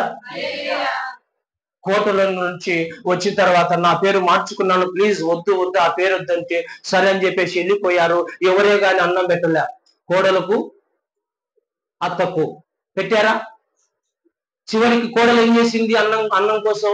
Speaker 1: కోటల నుంచి వచ్చిన తర్వాత నా పేరు మార్చుకున్నాను ప్లీజ్ వద్దు వద్దు ఆ పేరు వద్దంటే సరే అని చెప్పేసి వెళ్ళిపోయారు ఎవరే గాని అన్నం పెట్టలే కోడలకు అత్తకు పెట్టారా చివరికి కోడలు ఏం చేసింది అన్నం అన్నం కోసం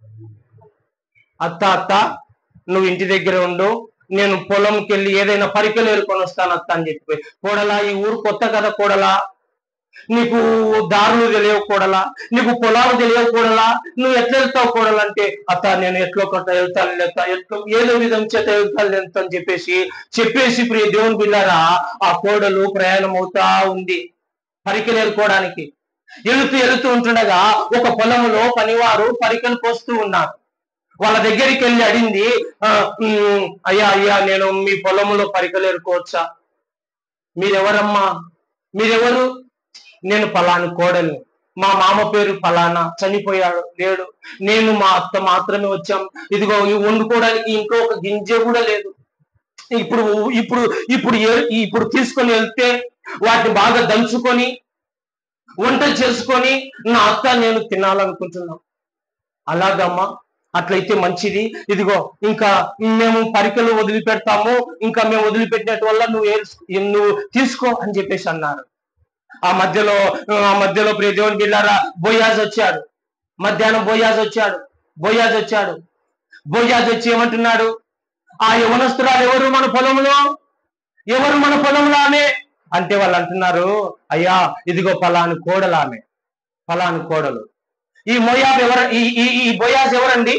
Speaker 1: అత్త అత్త నువ్వు ఇంటి దగ్గర ఉండు నేను పొలంకి వెళ్ళి ఏదైనా పరికలు ఏరుకొని వస్తాను అత్త అని చెప్పి కోడలా ఈ ఊరు కొత్త కదా కోడలా నీకు దారులు తెలియవు కూడలా నీకు పొలాలు తెలియవు కూడలా నువ్వు ఎట్లా వెళ్తావు కూడలంటే అత్త నేను ఎట్లో కొట్ట వెళ్తాను లేత ఎట్లో ఏదో విధం చేత వెళ్తాను ఎంత అని చెప్పేసి చెప్పేసి ప్రియ దేవుని బిల్లారా ఆ కోడలు ప్రయాణం అవుతా ఉంది పరికలు ఏరుకోవడానికి వెళుతూ వెళుతూ ఉంటుండగా ఒక పొలంలో పనివారు పరికలు పోస్తూ ఉన్నారు వాళ్ళ దగ్గరికి వెళ్ళి అడిగింది "ఆ, ఉమ్, అయ్యా అయ్యా నేను మీ పొలంలో పరికలు ఏరుకోవచ్చా మీరెవరమ్మా మీరెవరు నేను పలాని కోడలు మా మామ పేరు పలానా చనిపోయాడు లేడు నేను మా అత్త మాత్రమే వచ్చాం ఇదిగో ఇవి వండుకోవడానికి ఇంట్లో ఒక గింజ కూడా లేదు ఇప్పుడు ఇప్పుడు ఇప్పుడు ఏ- ఇప్పుడు తీసుకొని వెళ్తే వాటిని బాగా దంచుకొని వంట చేసుకొని నా అత్త నేను తినాలనుకుంటున్నాం అలాగమ్మా అట్లయితే మంచిది ఇదిగో ఇంకా మేము పరికలు వదిలిపెడతాము ఇంకా మేము వదిలిపెట్టినట్టు వల్ల నువ్వు ఏర్చు- నువ్వు తీసుకో అని చెప్పేసి అన్నారు ఆ మధ్యలో ఆ మధ్యలో ప్రియ దేవుని బిళ్ళారా బోయాజ్ వచ్చాడు మధ్యాహ్నం బోయాజ్ వచ్చాడు బోయాజ్ వచ్చాడు బోయాజ్ వచ్చి ఏమంటున్నాడు ఆ యవనస్తురాలు ఎవరు మన పొలంలో ఎవరు మన పొలంలో ఆమె అంటే వాళ్ళు అంటున్నారు అయ్యా ఇదిగో పలాని కోడలు ఆమె పలాని కోడలు ఈ మోయాబ్ ఎవరు ఈ ఈ ఈ బోయాజ్ ఎవరండి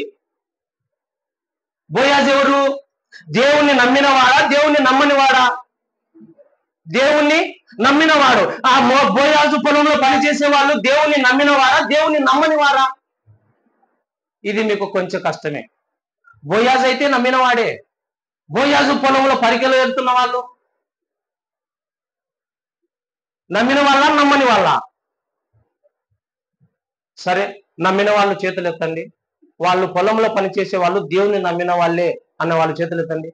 Speaker 1: బోయాజ్ ఎవరు దేవుణ్ణి నమ్మినవాడా దేవుణ్ణి నమ్మనివాడా దేవుణ్ణి నమ్మినవాడు ఆ మో- బోయాజు పొలంలో పనిచేసే వాళ్ళు దేవుణ్ణి నమ్మినవారా దేవుణ్ణి నమ్మనివారా ఇది మీకు కొంచెం కష్టమే బోయాజు అయితే నమ్మినవాడే బోయాజు పొలంలో పరికలు వెళ్తున్న వాళ్ళు నమ్మిన వాళ్ళ నమ్మని వాళ్ళ సరే నమ్మిన వాళ్ళు చేతులు ఎత్తండి వాళ్ళు పొలంలో పనిచేసే వాళ్ళు దేవుని నమ్మిన వాళ్ళే అన్న వాళ్ళు చేతులు ఎత్తండి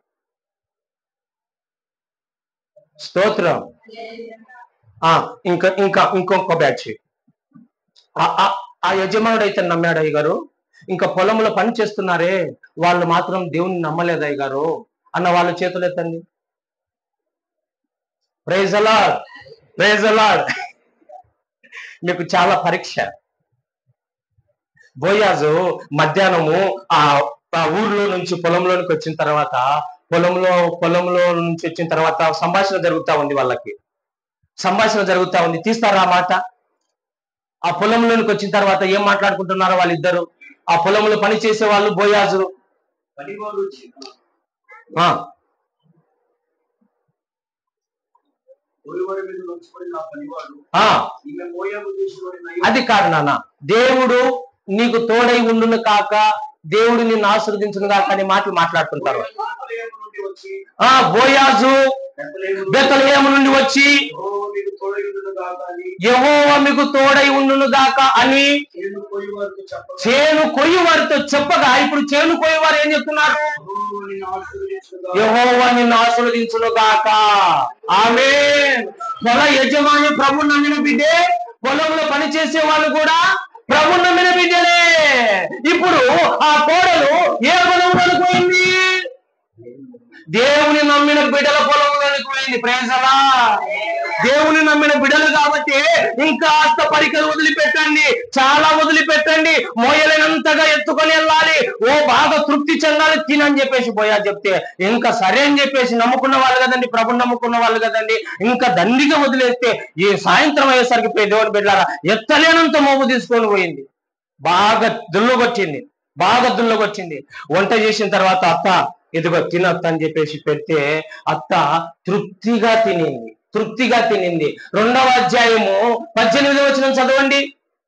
Speaker 1: స్తోత్రం ఆ ఇంకా ఇంకా ఇంకొక బ్యాచ్ ఆ- ఆ- ఆ యజమానుడు అయితే నమ్మాడు అయ్య గారు ఇంకా పొలంలో పని చేస్తున్నారే వాళ్ళు మాత్రం దేవుని నమ్మలేదు అయ్య గారు అన్న వాళ్ళ చేతులు ఎత్తండి ప్రైజ్ అలాడ్ ప్రైజ్ అలాడ్ మీకు చాలా పరీక్ష బోయాజు మధ్యాహ్నము ఆ ఆ ఊర్లో నుంచి పొలంలోనికి వచ్చిన తర్వాత పొలంలో పొలంలో నుంచి వచ్చిన తర్వాత సంభాషణ జరుగుతా ఉంది వాళ్ళకి సంభాషణ జరుగుతా ఉంది తీస్తారా ఆ మాట ఆ పొలంలోనికి వచ్చిన తర్వాత ఏం మాట్లాడుకుంటున్నారో వాళ్ళిద్దరు ఆ పొలంలో పని చేసే వాళ్ళు బోయాజు
Speaker 3: పనివాడు వచ్చి
Speaker 1: ఆ,
Speaker 3: పోయేవారి మీద ఉంచబడిన ఆ పనివాడు
Speaker 1: ఆ,
Speaker 3: ఈమె మోయాబు దేశంలోని
Speaker 1: అది కాదు నాన్న దేవుడు నీకు తోడై ఉండును కాక దేవుడు నిన్ను ఆశీర్వదించును కాక అనే మాటలు మాట్లాడుతుంటారు
Speaker 3: బెత్లెహేము నుండి వచ్చి
Speaker 1: ఆ బోయాజు
Speaker 3: బెత్లెహేము
Speaker 1: బెతలేము నుండి వచ్చి
Speaker 3: యెహోవా మీకు తోడయుండును గాక అని
Speaker 1: యహోవ మీకు తోడై ఉండును గాక అని
Speaker 3: చేను పోయేవారికి చెప్పగా
Speaker 1: చేను కొయ్యి వారితో చెప్పగా ఇప్పుడు చేను కొయ్యి వారు ఏం చెప్తున్నారు
Speaker 3: యెహోవా నిన్ను ఆశీర్వదించును గాక.
Speaker 1: యహోవ నిన్ను ఆశీర్వదించును గాక ఆమె పొల యజమాని ప్రభు నమ్మిన బిడ్డే పొలంలో పని చేసే వాళ్ళు కూడా ప్రభు నమ్మిన బిడ్డలే ఇప్పుడు ఆ కోడలు ఏ పొలంలోకి పోయింది దేవుని నమ్మిన బిడ్డల పొలంలోనికి పోయింది ప్రేసలా దేవుని నమ్మిన బిడ్డలు కాబట్టి ఇంకా కాస్త పరికలు వదిలిపెట్టండి చాలా వదిలిపెట్టండి మోయలేనంతగా ఎత్తుకొని వెళ్ళాలి ఓ బాగా తృప్తి చెందాలి తినని చెప్పేసి పోయా చెప్తే ఇంకా సరే అని చెప్పేసి నమ్ముకున్న వాళ్ళు కదండి ప్రభు నమ్ముకున్న వాళ్ళు కదండి ఇంకా దండిగా వదిలేస్తే ఈ సాయంత్రం అయ్యేసరికి పోయి దేవుని బిడ్డారా ఎత్తలేనంత మోపు తీసుకొని పోయింది బాగా దుల్లగొచ్చింది బాగా దుల్లగొచ్చింది వంట చేసిన తర్వాత అత్త ఇదిగో తినొత్త అని చెప్పేసి పెడితే అత్త తృప్తిగా తినింది తృప్తిగా తినింది రెండవ అధ్యాయము పద్దెనిమిది వచ్చిన చదవండి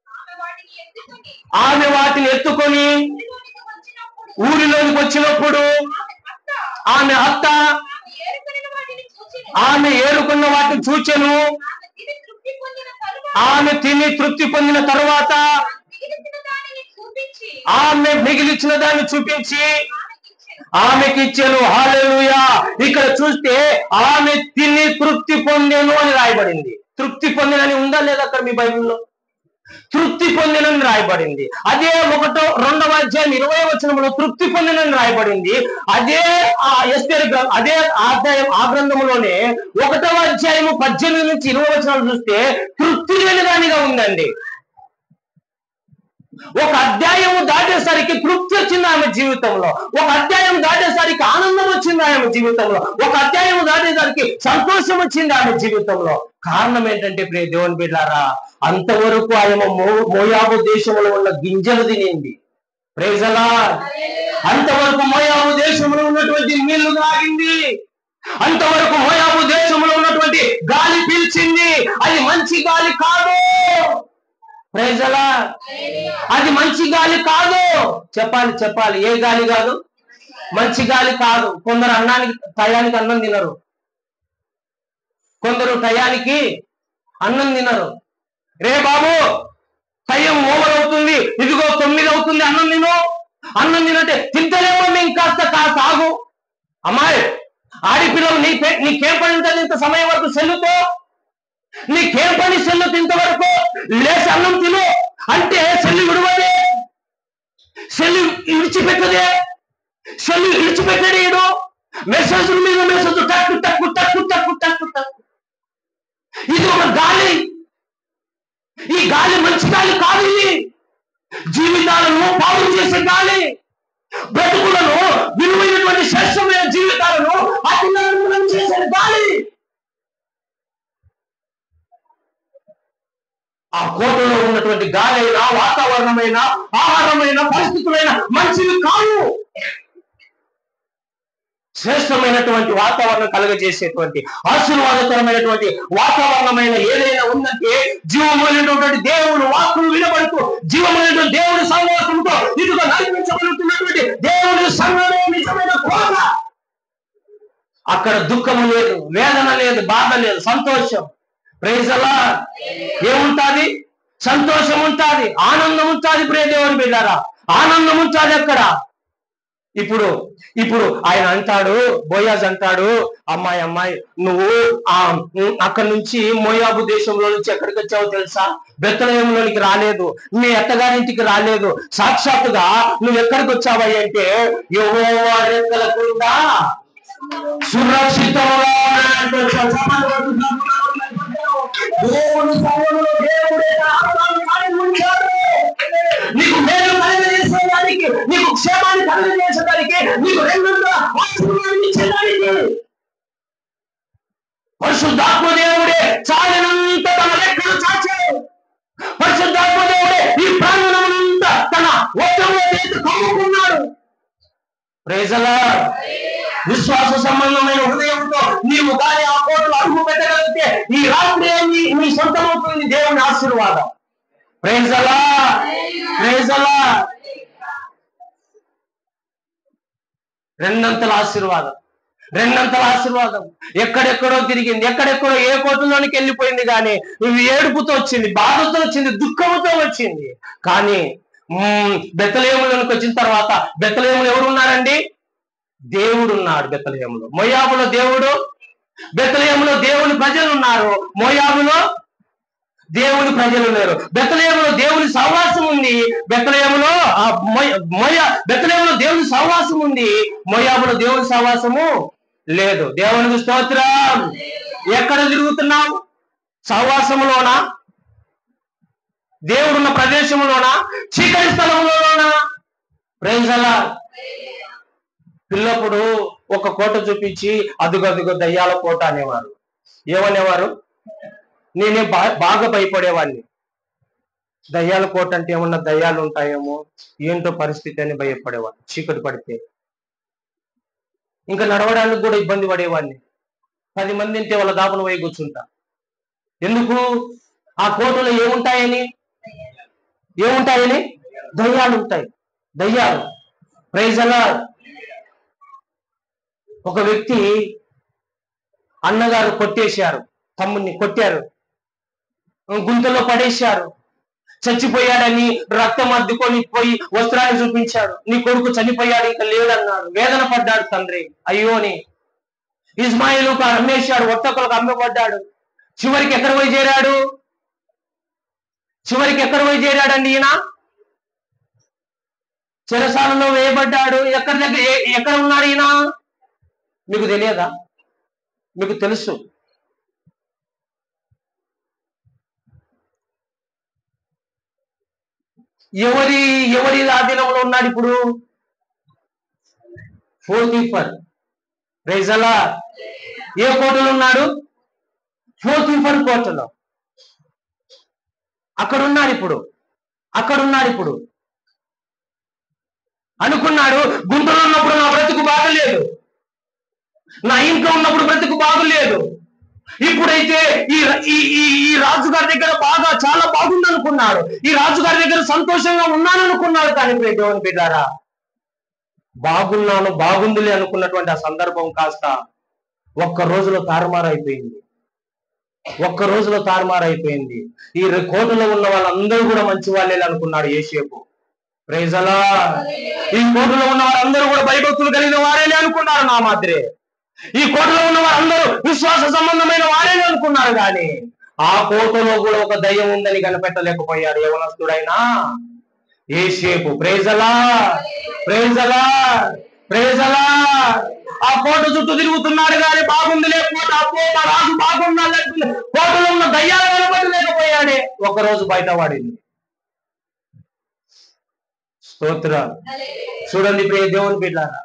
Speaker 2: ఆమె వాటిని ఎత్తుకొని
Speaker 1: ఆమె వాటిని ఎత్తుకొని
Speaker 2: ఊరిలోనికి వచ్చినప్పుడు
Speaker 1: ఊరిలోనికి వచ్చినప్పుడు
Speaker 2: ఆమె అత్త
Speaker 1: ఆమె అత్త
Speaker 2: ఆమె ఏరుకుని వాటిని చూచెను.
Speaker 1: ఆమె ఏరుకున్న వాటిని చూచెను
Speaker 2: ఆమె తిని తృప్తి పొందిన తరువాత
Speaker 1: ఆమె తిని తృప్తి పొందిన తరువాత
Speaker 2: మిగిలిచిన దానిని చూపించి చూపించి
Speaker 1: ఆమె మిగిలిచిన దాన్ని చూపించి
Speaker 2: ఆమెకిచ్చెను.
Speaker 1: ఆమెకి ఇచ్చాను హాలేలుయా ఇక్కడ చూస్తే ఆమె తిని తృప్తి పొందెను అని రాయబడింది తృప్తి పొందినని ఉందా లేదా అక్కడ మీ బైబిల్లో తృప్తి పొందినని రాయబడింది అదే ఒకటో రెండవ అధ్యాయం ఇరవై వచనంలో తృప్తి పొందినని రాయబడింది అదే ఆ ఎస్తేర్ గ్రం- అదే అధ్యాయం ఆ గ్రంథంలోనే ఒకటవ అధ్యాయము పద్దెనిమిది నుంచి ఇరవై వచనాలు చూస్తే తృప్తి లేని దానిగా ఉందండి ఒక అధ్యాయము దాటేసరికి తృప్తి వచ్చింది ఆమె జీవితంలో ఒక అధ్యాయం దాటేసరికి ఆనందం వచ్చింది ఆమె జీవితంలో ఒక అధ్యాయం దాటేసరికి సంతోషం వచ్చింది ఆమె జీవితంలో కారణం ఏంటంటే ప్రియ దేవుని బిడ్డారా అంతవరకు ఆయన మో- మోయాబు దేశంలో ఉన్న గింజలు తినింది ప్రేజలా అంతవరకు మోయాబు దేశంలో ఉన్నటువంటి నీళ్లు తాగింది అంతవరకు మోయాబు దేశంలో ఉన్నటువంటి గాలి పీల్చింది అది మంచి గాలి కాదు ప్రేజలా అది మంచి గాలి కాదు చెప్పాలి చెప్పాలి ఏ గాలి కాదు మంచి గాలి కాదు కొందరు అన్నానికి టయానికి అన్నం తినరు కొందరు టయానికి అన్నం తినరు రే బాబు టైం ఓవర్ అవుతుంది ఇదిగో తొమ్మిది అవుతుంది అన్నం తిను అన్నం తినంటే తింటలేమో ఇంకాస్త కాస్త ఆగు అమ్మాయి ఆడిపిల్లలు నీ పే- నీకేం పని ఉంటుంది ఇంత సమయం వరకు సెల్లుతో నీకేం పని సెల్లు ఇంతవరకు లేచి అన్నం తిను అంటే సెల్లు విడువదే సెల్లు విడిచిపెట్టదే సెల్లు విడిచిపెట్టడేడు మెసేజ్ మీద మెసేజ్ టక్కు టక్కు టక్కు టక్కు టక్కు టక్కు ఇది ఒక గాలి ఈ గాలి మంచి గాలి కాదు ఇది జీవితాలను పాడు చేసే గాలి బ్రతుకులను విలువైనటువంటి శ్రేష్టమైన జీవితాలను అతినాశనం చేసే గాలి ఆ కోటలో ఉన్నటువంటి గాలి అయినా వాతావరణమైన ఆహారమైన పరిస్థితులైన మంచివి కావు శ్రేష్టమైనటువంటి వాతావరణం కలుగజేసేటువంటి ఆశీర్వాదకరమైనటువంటి వాతావరణమైన ఏదైనా ఉందంటే జీవమైనటువంటి దేవుడు వాక్కులు వినబడుతూ జీవమైనటువంటి దేవుడి సంవాసంతో ఇదిగో నడిపించబడుతున్నటువంటి దేవుడి సంఘమే నిజమైన కోట అక్కడ దుఃఖము లేదు వేదన లేదు బాధ లేదు సంతోషం ప్రేజలా ఏముంటాది సంతోషం ఉంటాది ఆనందం ఉంటాది ప్రియ దేవుని బిడ్డారా ఆనందం ఉంటాది అక్కడ ఇప్పుడు ఇప్పుడు ఆయన అంటాడు బోయాజ్ అంటాడు అమ్మాయి అమ్మాయి నువ్వు ఆ ఉమ్, అక్కడి నుంచి మోయాబు దేశంలో నుంచి ఎక్కడికి వచ్చావో తెలుసా బెత్తలయంలోనికి రాలేదు మీ అత్తగారింటికి రాలేదు సాక్షాత్తుగా నువ్వు ఎక్కడికి వచ్చావయ్య అంటే యెహోవా రెక్కల కింద సురక్షితంగా ఉన్నటువంటి సమాజంలో దేవుని సంఘంలో దేవుడే నా ఆత్మను కలిగి ఉంచాడు. నీకు మేలు కలుగజేసేదానికి నీకు క్షేమాన్ని కలుగజేసేదానికి నీకు రెండుగా ఆశీర్వాదాన్ని ఇచ్చేదానికి పరిశుద్ధాత్మ దేవుడే చాలినంత తన లెక్కలు చాచాడు పరిశుద్ధాత్మ దేవుడే ఈ ప్రాంగణమంతా తన వస్త్రంలో చేతి కమ్ముకున్నాడు ప్రేజలా విశ్వాస సంబంధమైన హృదయంతో నీవు కానీ ఆ కోటలు అడుగు పెట్టగలిగితే ఈ రాత్రి నీ నీ సొంతమవుతుంది దేవుని ఆశీర్వాదం ప్రేజలా ప్రేజలా రెండంతల ఆశీర్వాదం రెండంతల ఆశీర్వాదం ఎక్కడెక్కడో తిరిగింది ఎక్కడెక్కడో ఏ కోటలోనికి వెళ్ళిపోయింది కానీ ఇవి ఏడుపుతో వచ్చింది బాధతో వచ్చింది దుఃఖంతో వచ్చింది కానీ బెత్తలేములోనికి వచ్చిన తర్వాత బెత్తలేములు ఎవరు ఉన్నారండి దేవుడు ఉన్నాడు బెత్తలహేములో మోయాబులో దేవుడు బెత్తలహేములో దేవుని ప్రజలు ఉన్నారు మోయాబులో దేవుని ప్రజలు లేరు బెత్తలేములో దేవుని సహవాసం ఉంది బెత్తలేములో ఆ మొయ- మొయ బెత్తలేములో దేవుని సహవాసం ఉంది మోయాబులో దేవుని సహవాసము లేదు దేవునికి స్తోత్రం ఎక్కడ తిరుగుతున్నావు సహవాసములోనా దేవుడున్న ప్రదేశంలోనా చీకటి స్థలంలోనా ప్రేజలా పిల్లప్పుడు ఒక కోట చూపించి అదుగో అదుగో దయ్యాల కోట అనేవారు ఏమనేవారు నేనే బా- బాగా భయపడేవాడిని దయ్యాల కోట అంటే ఏమన్నా దయ్యాలు ఉంటాయేమో ఏంటో పరిస్థితి అని భయపడేవాడిని చీకటి పడితే ఇంకా నడవడానికి కూడా ఇబ్బంది పడేవాడిని పది మంది ఉంటే వాళ్ళ దాపున పోయి కూర్చుంటా ఎందుకు ఆ కోటలో ఏముంటాయని ఏముంటాయని దయ్యాలు ఉంటాయి దయ్యాలు ప్రైజ్ అలా ఒక వ్యక్తి అన్నగారు కొట్టేశారు తమ్ముడిని కొట్టారు గుంతలో పడేశారు చచ్చిపోయాడని రక్తం అద్దుకొని పోయి వస్త్రాన్ని చూపించాడు నీ కొడుకు చనిపోయాడు ఇంకా లేడన్నాడు వేదన పడ్డాడు తండ్రి అయ్యో అని ఇస్మాయిలుకు అమ్మేశాడు ఒట్టకులకు అమ్మబడ్డాడు చివరికి ఎక్కడ పోయి చేరాడు చివరికి ఎక్కడ పోయి చేరాడండి ఈయన చెరసాలలో వేయబడ్డాడు ఎక్కడ దగ్గర ఏ- ఎక్కడ ఉన్నాడు ఈయన మీకు తెలియదా మీకు తెలుసు ఎవరి ఎవరి ఆధీనంలో ఉన్నాడు ఇప్పుడు ఫోర్ కీపర్ రైజలా ఏ కోటలో ఉన్నాడు ఫోర్ కీపర్ కోటలో అక్కడ ఉన్నాడు ఇప్పుడు అక్కడ ఉన్నాడు ఇప్పుడు అనుకున్నాడు గుంటలో ఉన్నప్పుడు నా బ్రతుకు బాగలేదు నా ఇంట్లో ఉన్నప్పుడు బ్రతుకు బాగలేదు ఇప్పుడైతే ఈ ఈ ఈ ఈ రాజుగారి దగ్గర బాగా చాలా బాగుంది అనుకున్నాడు ఈ రాజుగారి దగ్గర సంతోషంగా ఉన్నాను అనుకున్నాడు కానీ ప్రియ దేవుని బిడ్డారా బాగున్నాను బాగుందిలే అనుకున్నటువంటి ఆ సందర్భం కాస్త ఒక్క రోజులో తారుమారైపోయింది ఒక్క రోజులో తారుమారైపోయింది ఈ రె- కోటలో ఉన్న వాళ్ళందరూ కూడా మంచి వాళ్ళే అనుకున్నాడు ఏసేపు ప్రైజలా ఈ కోటలో ఉన్న వారందరూ కూడా భయభక్తులు కలిగిన వారేలే అనుకున్నారు నా మాదిరే ఈ కోటలో ఉన్న వారందరూ విశ్వాస సంబంధమైన వారేలే అనుకున్నారు కానీ ఆ కోటలో కూడా ఒక దయ్యం ఉందని కనిపెట్టలేకపోయాడు యవనస్తుడైనా ఏసేపు ప్రేజలా ప్రేజలా ప్రేజలా ఆ కోట చుట్టూ తిరుగుతున్నాడు కానీ బాగుందిలే కోట అప్పో మా రాజు బాగున్నాడు కోటలో ఉన్న దయ్యాలు కనపడలేకపోయాడే ఒక రోజు బయట పడింది స్తోత్ర చూడండి ప్రియ దేవుని బిడ్డారా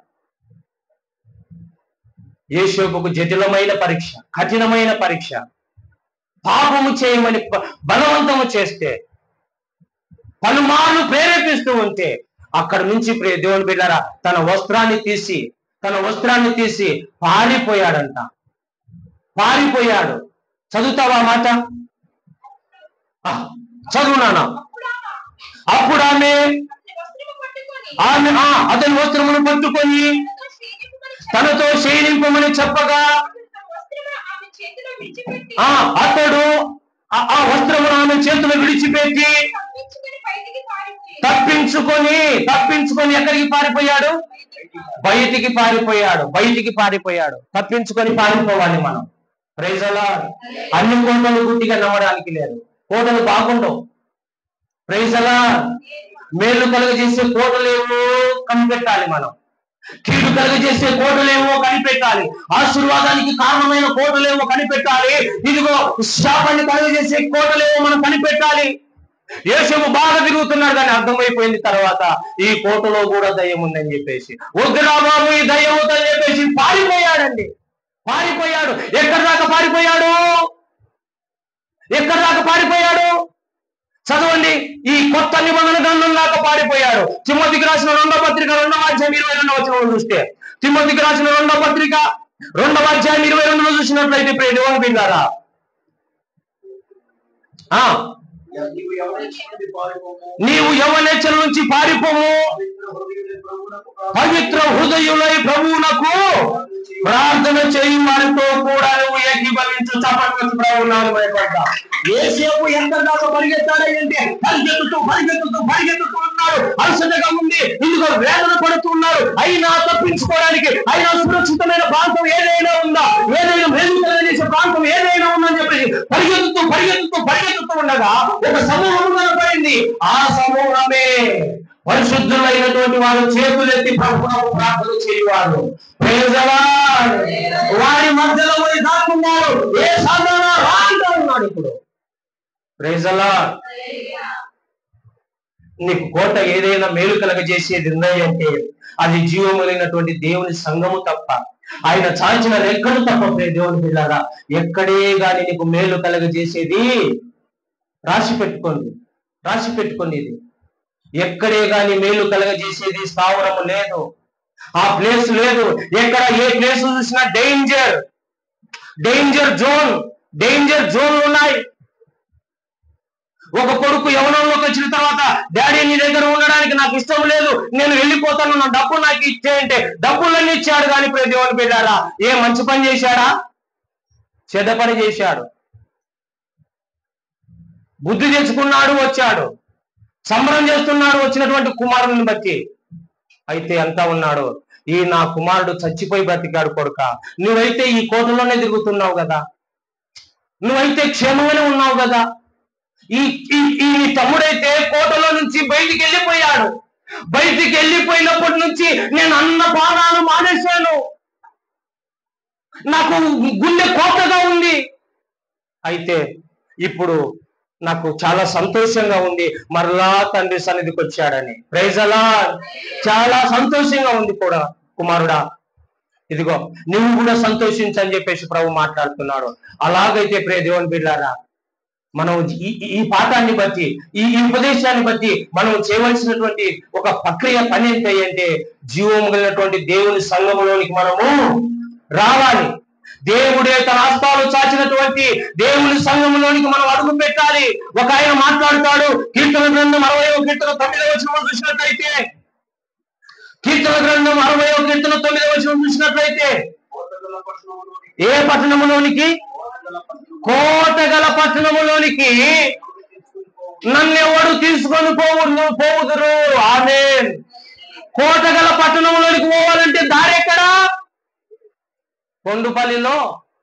Speaker 1: యేషోపుకు జటిలమైన పరీక్ష కఠినమైన పరీక్ష పాపము చేయమని ప- బలవంతము చేస్తే పలుమార్లు ప్రేరేపిస్తూ ఉంటే అక్కడ నుంచి ప్రియ దేవుని బిడ్డారా తన వస్త్రాన్ని తీసి తన వస్త్రాన్ని తీసి పారిపోయాడంట పారిపోయాడు చదువుతావా ఆ మాట ఆ, చదువు నాన్న
Speaker 2: అప్పుడు
Speaker 1: అప్పుడు
Speaker 2: ఆమె
Speaker 1: ఆమె
Speaker 2: అతని వస్త్రము పట్టుకొని
Speaker 1: ఆమె ఆ, అతని వస్త్రమును పట్టుకొని
Speaker 2: తనతో
Speaker 1: తనతో
Speaker 2: క్షీణింపుమని
Speaker 1: శయనింపమని చెప్పగా
Speaker 2: అతడు తన వస్త్రమును ఆమె చేతిలో విడిచిపెట్టి
Speaker 1: ఆ అతడు ఆ- ఆ వస్త్రమును ఆమె చేతిలో విడిచిపెట్టి
Speaker 2: తప్పించుకొని బయటికి పారిపోయి
Speaker 1: తప్పించుకొని తప్పించుకొని ఎక్కడికి పారిపోయాడు బయటికి పారిపోయాడు బయటికి పారిపోయాడు తప్పించుకొని పారిపోవాలి మనం ప్రైజలా అన్ని కోటలు గుడ్డిగా నమ్మడానికి లేదు కోటలు బాగుండవు ప్రైజలా మేలు కలుగజేసే కోటలేమో కనిపెట్టాలి మనం కీడు కలుగజేసే కోటలేమో కనిపెట్టాలి ఆశీర్వాదానికి కారణమైన కోటలేమో కనిపెట్టాలి ఇదిగో శాపాన్ని కలుగజేసే కోటలేమో మనం కనిపెట్టాలి యేసుము బాగా తిరుగుతున్నాడు కానీ అర్థమైపోయింది తర్వాత ఈ కోటలో కూడా దయ్యం ఉందని చెప్పేసి వద్దురా బాబు ఈ దయ్యం ఉందని చెప్పేసి పారిపోయాడండి పారిపోయాడు ఎక్కడి దాకా పారిపోయాడు ఎక్కడి దాకా పారిపోయాడు చదవండి ఈ కొత్త నిబంధన గ్రంథం దాకా పారిపోయాడు తిమ్మతికి రాసిన రెండో పత్రిక రెండవ అధ్యాయం ఇరవై రెండవ వచనంలో చూస్తే తిమ్మతికి రాసిన రెండో పత్రిక రెండవ అధ్యాయం ఇరవై రెండులో చూసినట్లయితే ప్రియ దేవుని బిడ్డారా ఆ
Speaker 3: నీవు ఎవరి పారిపోము
Speaker 1: నీవు యవనేచ్చల నుంచి పారిపోము
Speaker 3: పవిత్ర హృదయులకు
Speaker 1: పవిత్ర హృదయులై
Speaker 3: ప్రభువునకు
Speaker 1: ప్రభువునకు ప్రార్థన చేయి వారితో కూడా నువ్వు ఏకీభవించు చప్పట్లు ప్రభువునాలు భయపడ్డా ఏసేపు ఎంత దాకా పరిగెత్తాడంటే పరిగెత్తుతూ పరిగెత్తుతూ పరిగెత్తుతూ ఉన్నాడు అలసటగా ఉంది ఇందులో వేదన పడుతున్నాడు అయినా తప్పించుకోవడానికి అయినా సురక్షితమైన ప్రాంతం ఏదైనా ఉందా ఏదైనా మేలు చేసే ప్రాంతం ఏదైనా ఉందని చెప్పేసి పరిగెత్తుతూ పరిగెత్తుతూ పరిగెత్తుతూ ఉండగా ఒక సమూహం కనపడింది ఆ సమూహమే పరిశుద్ధులైనటువంటి వారు చేతులెత్తి ప్రభువునకు ప్రార్థన చేయవారు Praise the Lord. వారి మధ్యలో పోయి దాక్కున్నారు ఏ సాధారణ రాంటా ఉన్నాడు ఇప్పుడు Praise the Lord. నీకు కోట ఏదైనా మేలు కలగజేసేది ఉన్నాయి అంటే అది జీవములైనటువంటి దేవుని సంఘము తప్ప ఆయన చాల్చిన రెక్కలు తప్ప ప్రియ దేవుని పిల్లగా ఎక్కడే గాని నీకు మేలు కలగజేసేది రాసి పెట్టుకోండి రాసి పెట్టుకోండి ఇది ఎక్కడే గాని మేలు కలగజేసేది స్థావరము లేదు ఆ ప్లేస్ లేదు ఎక్కడ ఏ ప్లేస్ చూసినా danger danger zone danger zone ఉన్నాయి ఒక కొడుకు యవనంలోకి వచ్చిన తర్వాత డాడీ నీ దగ్గర ఉండడానికి నాకు ఇష్టం లేదు నేను వెళ్ళిపోతాను నా డబ్బు నాకు ఇచ్చేయంటే డబ్బులన్నీ ఇచ్చాడు కానీ ప్రియ దేవుని బిడ్డారా ఏ మంచి పని చేశాడా చెడ్డ పని చేశాడు బుద్ధి తెచ్చుకున్నాడు వచ్చాడు సంబరం చేస్తున్నాడు వచ్చినటువంటి కుమారుని బట్టి అయితే అంతా ఉన్నాడు ఈ నా కుమారుడు చచ్చిపోయి బ్రతికాడు కొడుక నువ్వైతే ఈ కోటలోనే తిరుగుతున్నావు కదా నువ్వైతే క్షేమంగానే ఉన్నావు కదా ఈ ఈ ఈ నీ తమ్ముడైతే కోటలో నుంచి బయటికి వెళ్ళిపోయాడు బయటికి వెళ్ళిపోయినప్పటి నుంచి నేను అన్న పానాలు మానేశాను నాకు గుండె కోటగా ఉంది అయితే ఇప్పుడు నాకు చాలా సంతోషంగా ఉంది మరలా తండ్రి సన్నిధికి వచ్చాడని ప్రైజలా చాలా సంతోషంగా ఉంది కూడా కుమారుడా ఇదిగో నువ్వు కూడా సంతోషించని చెప్పేసి ప్రభు మాట్లాడుతున్నాడు అలాగైతే ప్రియ దేవుని బిడ్డారా మనం ఈ ఈ- ఈ పాఠాన్ని బట్టి ఈ ఈ ఉపదేశాన్ని బట్టి మనం చేయవలసినటువంటి ఒక ప్రక్రియ పని ఏంటి అంటే జీవం కలిగినటువంటి దేవుని సంఘములోనికి మనము రావాలి దేవుడే తన హస్తాలు చాచినటువంటి దేవుని సంఘంలోనికి మనం అడుగు పెట్టాలి ఒక ఆయన మాట్లాడుతాడు కీర్తన గ్రంథం అరవై కీర్తన తొమ్మిదవ వచనం చూసినట్లయితే కీర్తన గ్రంథం అరవై కీర్తన తొమ్మిదవ వచనం చూసినట్లయితే
Speaker 3: కోటగల పట్టణములోని
Speaker 1: ఏ పట్టణములోనికి
Speaker 3: కోటగల
Speaker 1: కోటగల పట్టణములోనికి నన్ను ఎవడు తీసుకొని పోవుడు పోవుదురు ఆమె కోటగల పట్టణంలోనికి పోవాలంటే దారి ఎక్కడా కొండుపల్లిలో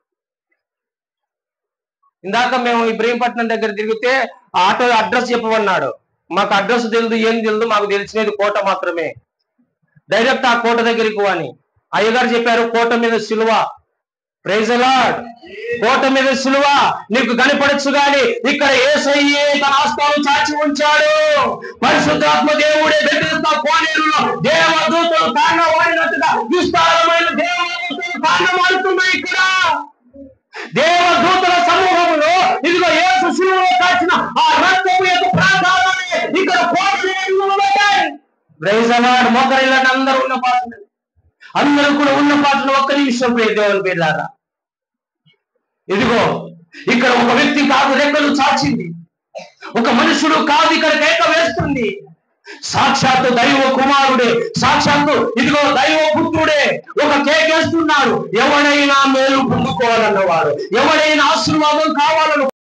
Speaker 1: ఇందాక మేము ఇబ్రహీంపట్నం దగ్గర తిరిగితే ఆ ఆటో అడ్రస్ చెప్పమన్నాడు మాకు అడ్రస్ తెలియదు ఏం తెలియదు మాకు తెలిసినది కోట మాత్రమే డైరెక్ట్ ఆ కోట దగ్గరికి అని అయ్యగారు చెప్పారు కోట మీద సిలువ ప్రైజ్ అలాడ్ కోట మీద సిలువ నీకు కనపడచ్చు గాని ఇక్కడ ఏసయ్యే తన హస్తాలు చాచి ఉంచాడు పరిశుద్ధాత్మ దేవుడే బెదిరిస్తా కోనేరులో దేవదూతలు కారణమైనట్టుగా విస్తారమైన దేవదూతలు కారణమాడుతున్నాయి ఇక్కడ దేవదూతల సమూహంలో ఇదిగో యేసు శిలువలో కాచిన ఆ రక్తము యొక్క ప్రాంతాలని ఇక్కడ కోట పెట్టాయి ప్రైజ్ అలాడ్ మోకరిల్లని అందరూ ఉన్న పాటలు అందరూ కూడా ఉన్న పాటలు ఒక్క నిమిషం ప్రియ దేవుని పేర్లారా ఇదిగో ఇక్కడ ఒక వ్యక్తి కాదు రెక్కలు చాచింది ఒక మనుషుడు కాదు ఇక్కడ కేక వేస్తుంది సాక్షాత్తు దైవ కుమారుడే సాక్షాత్తు ఇదిగో దైవ పుత్రుడే ఒక కేకేస్తున్నాడు ఎవడైనా మేలు పొందుకోవాలన్నవాడు ఎవడైనా ఆశీర్వాదం కావాలను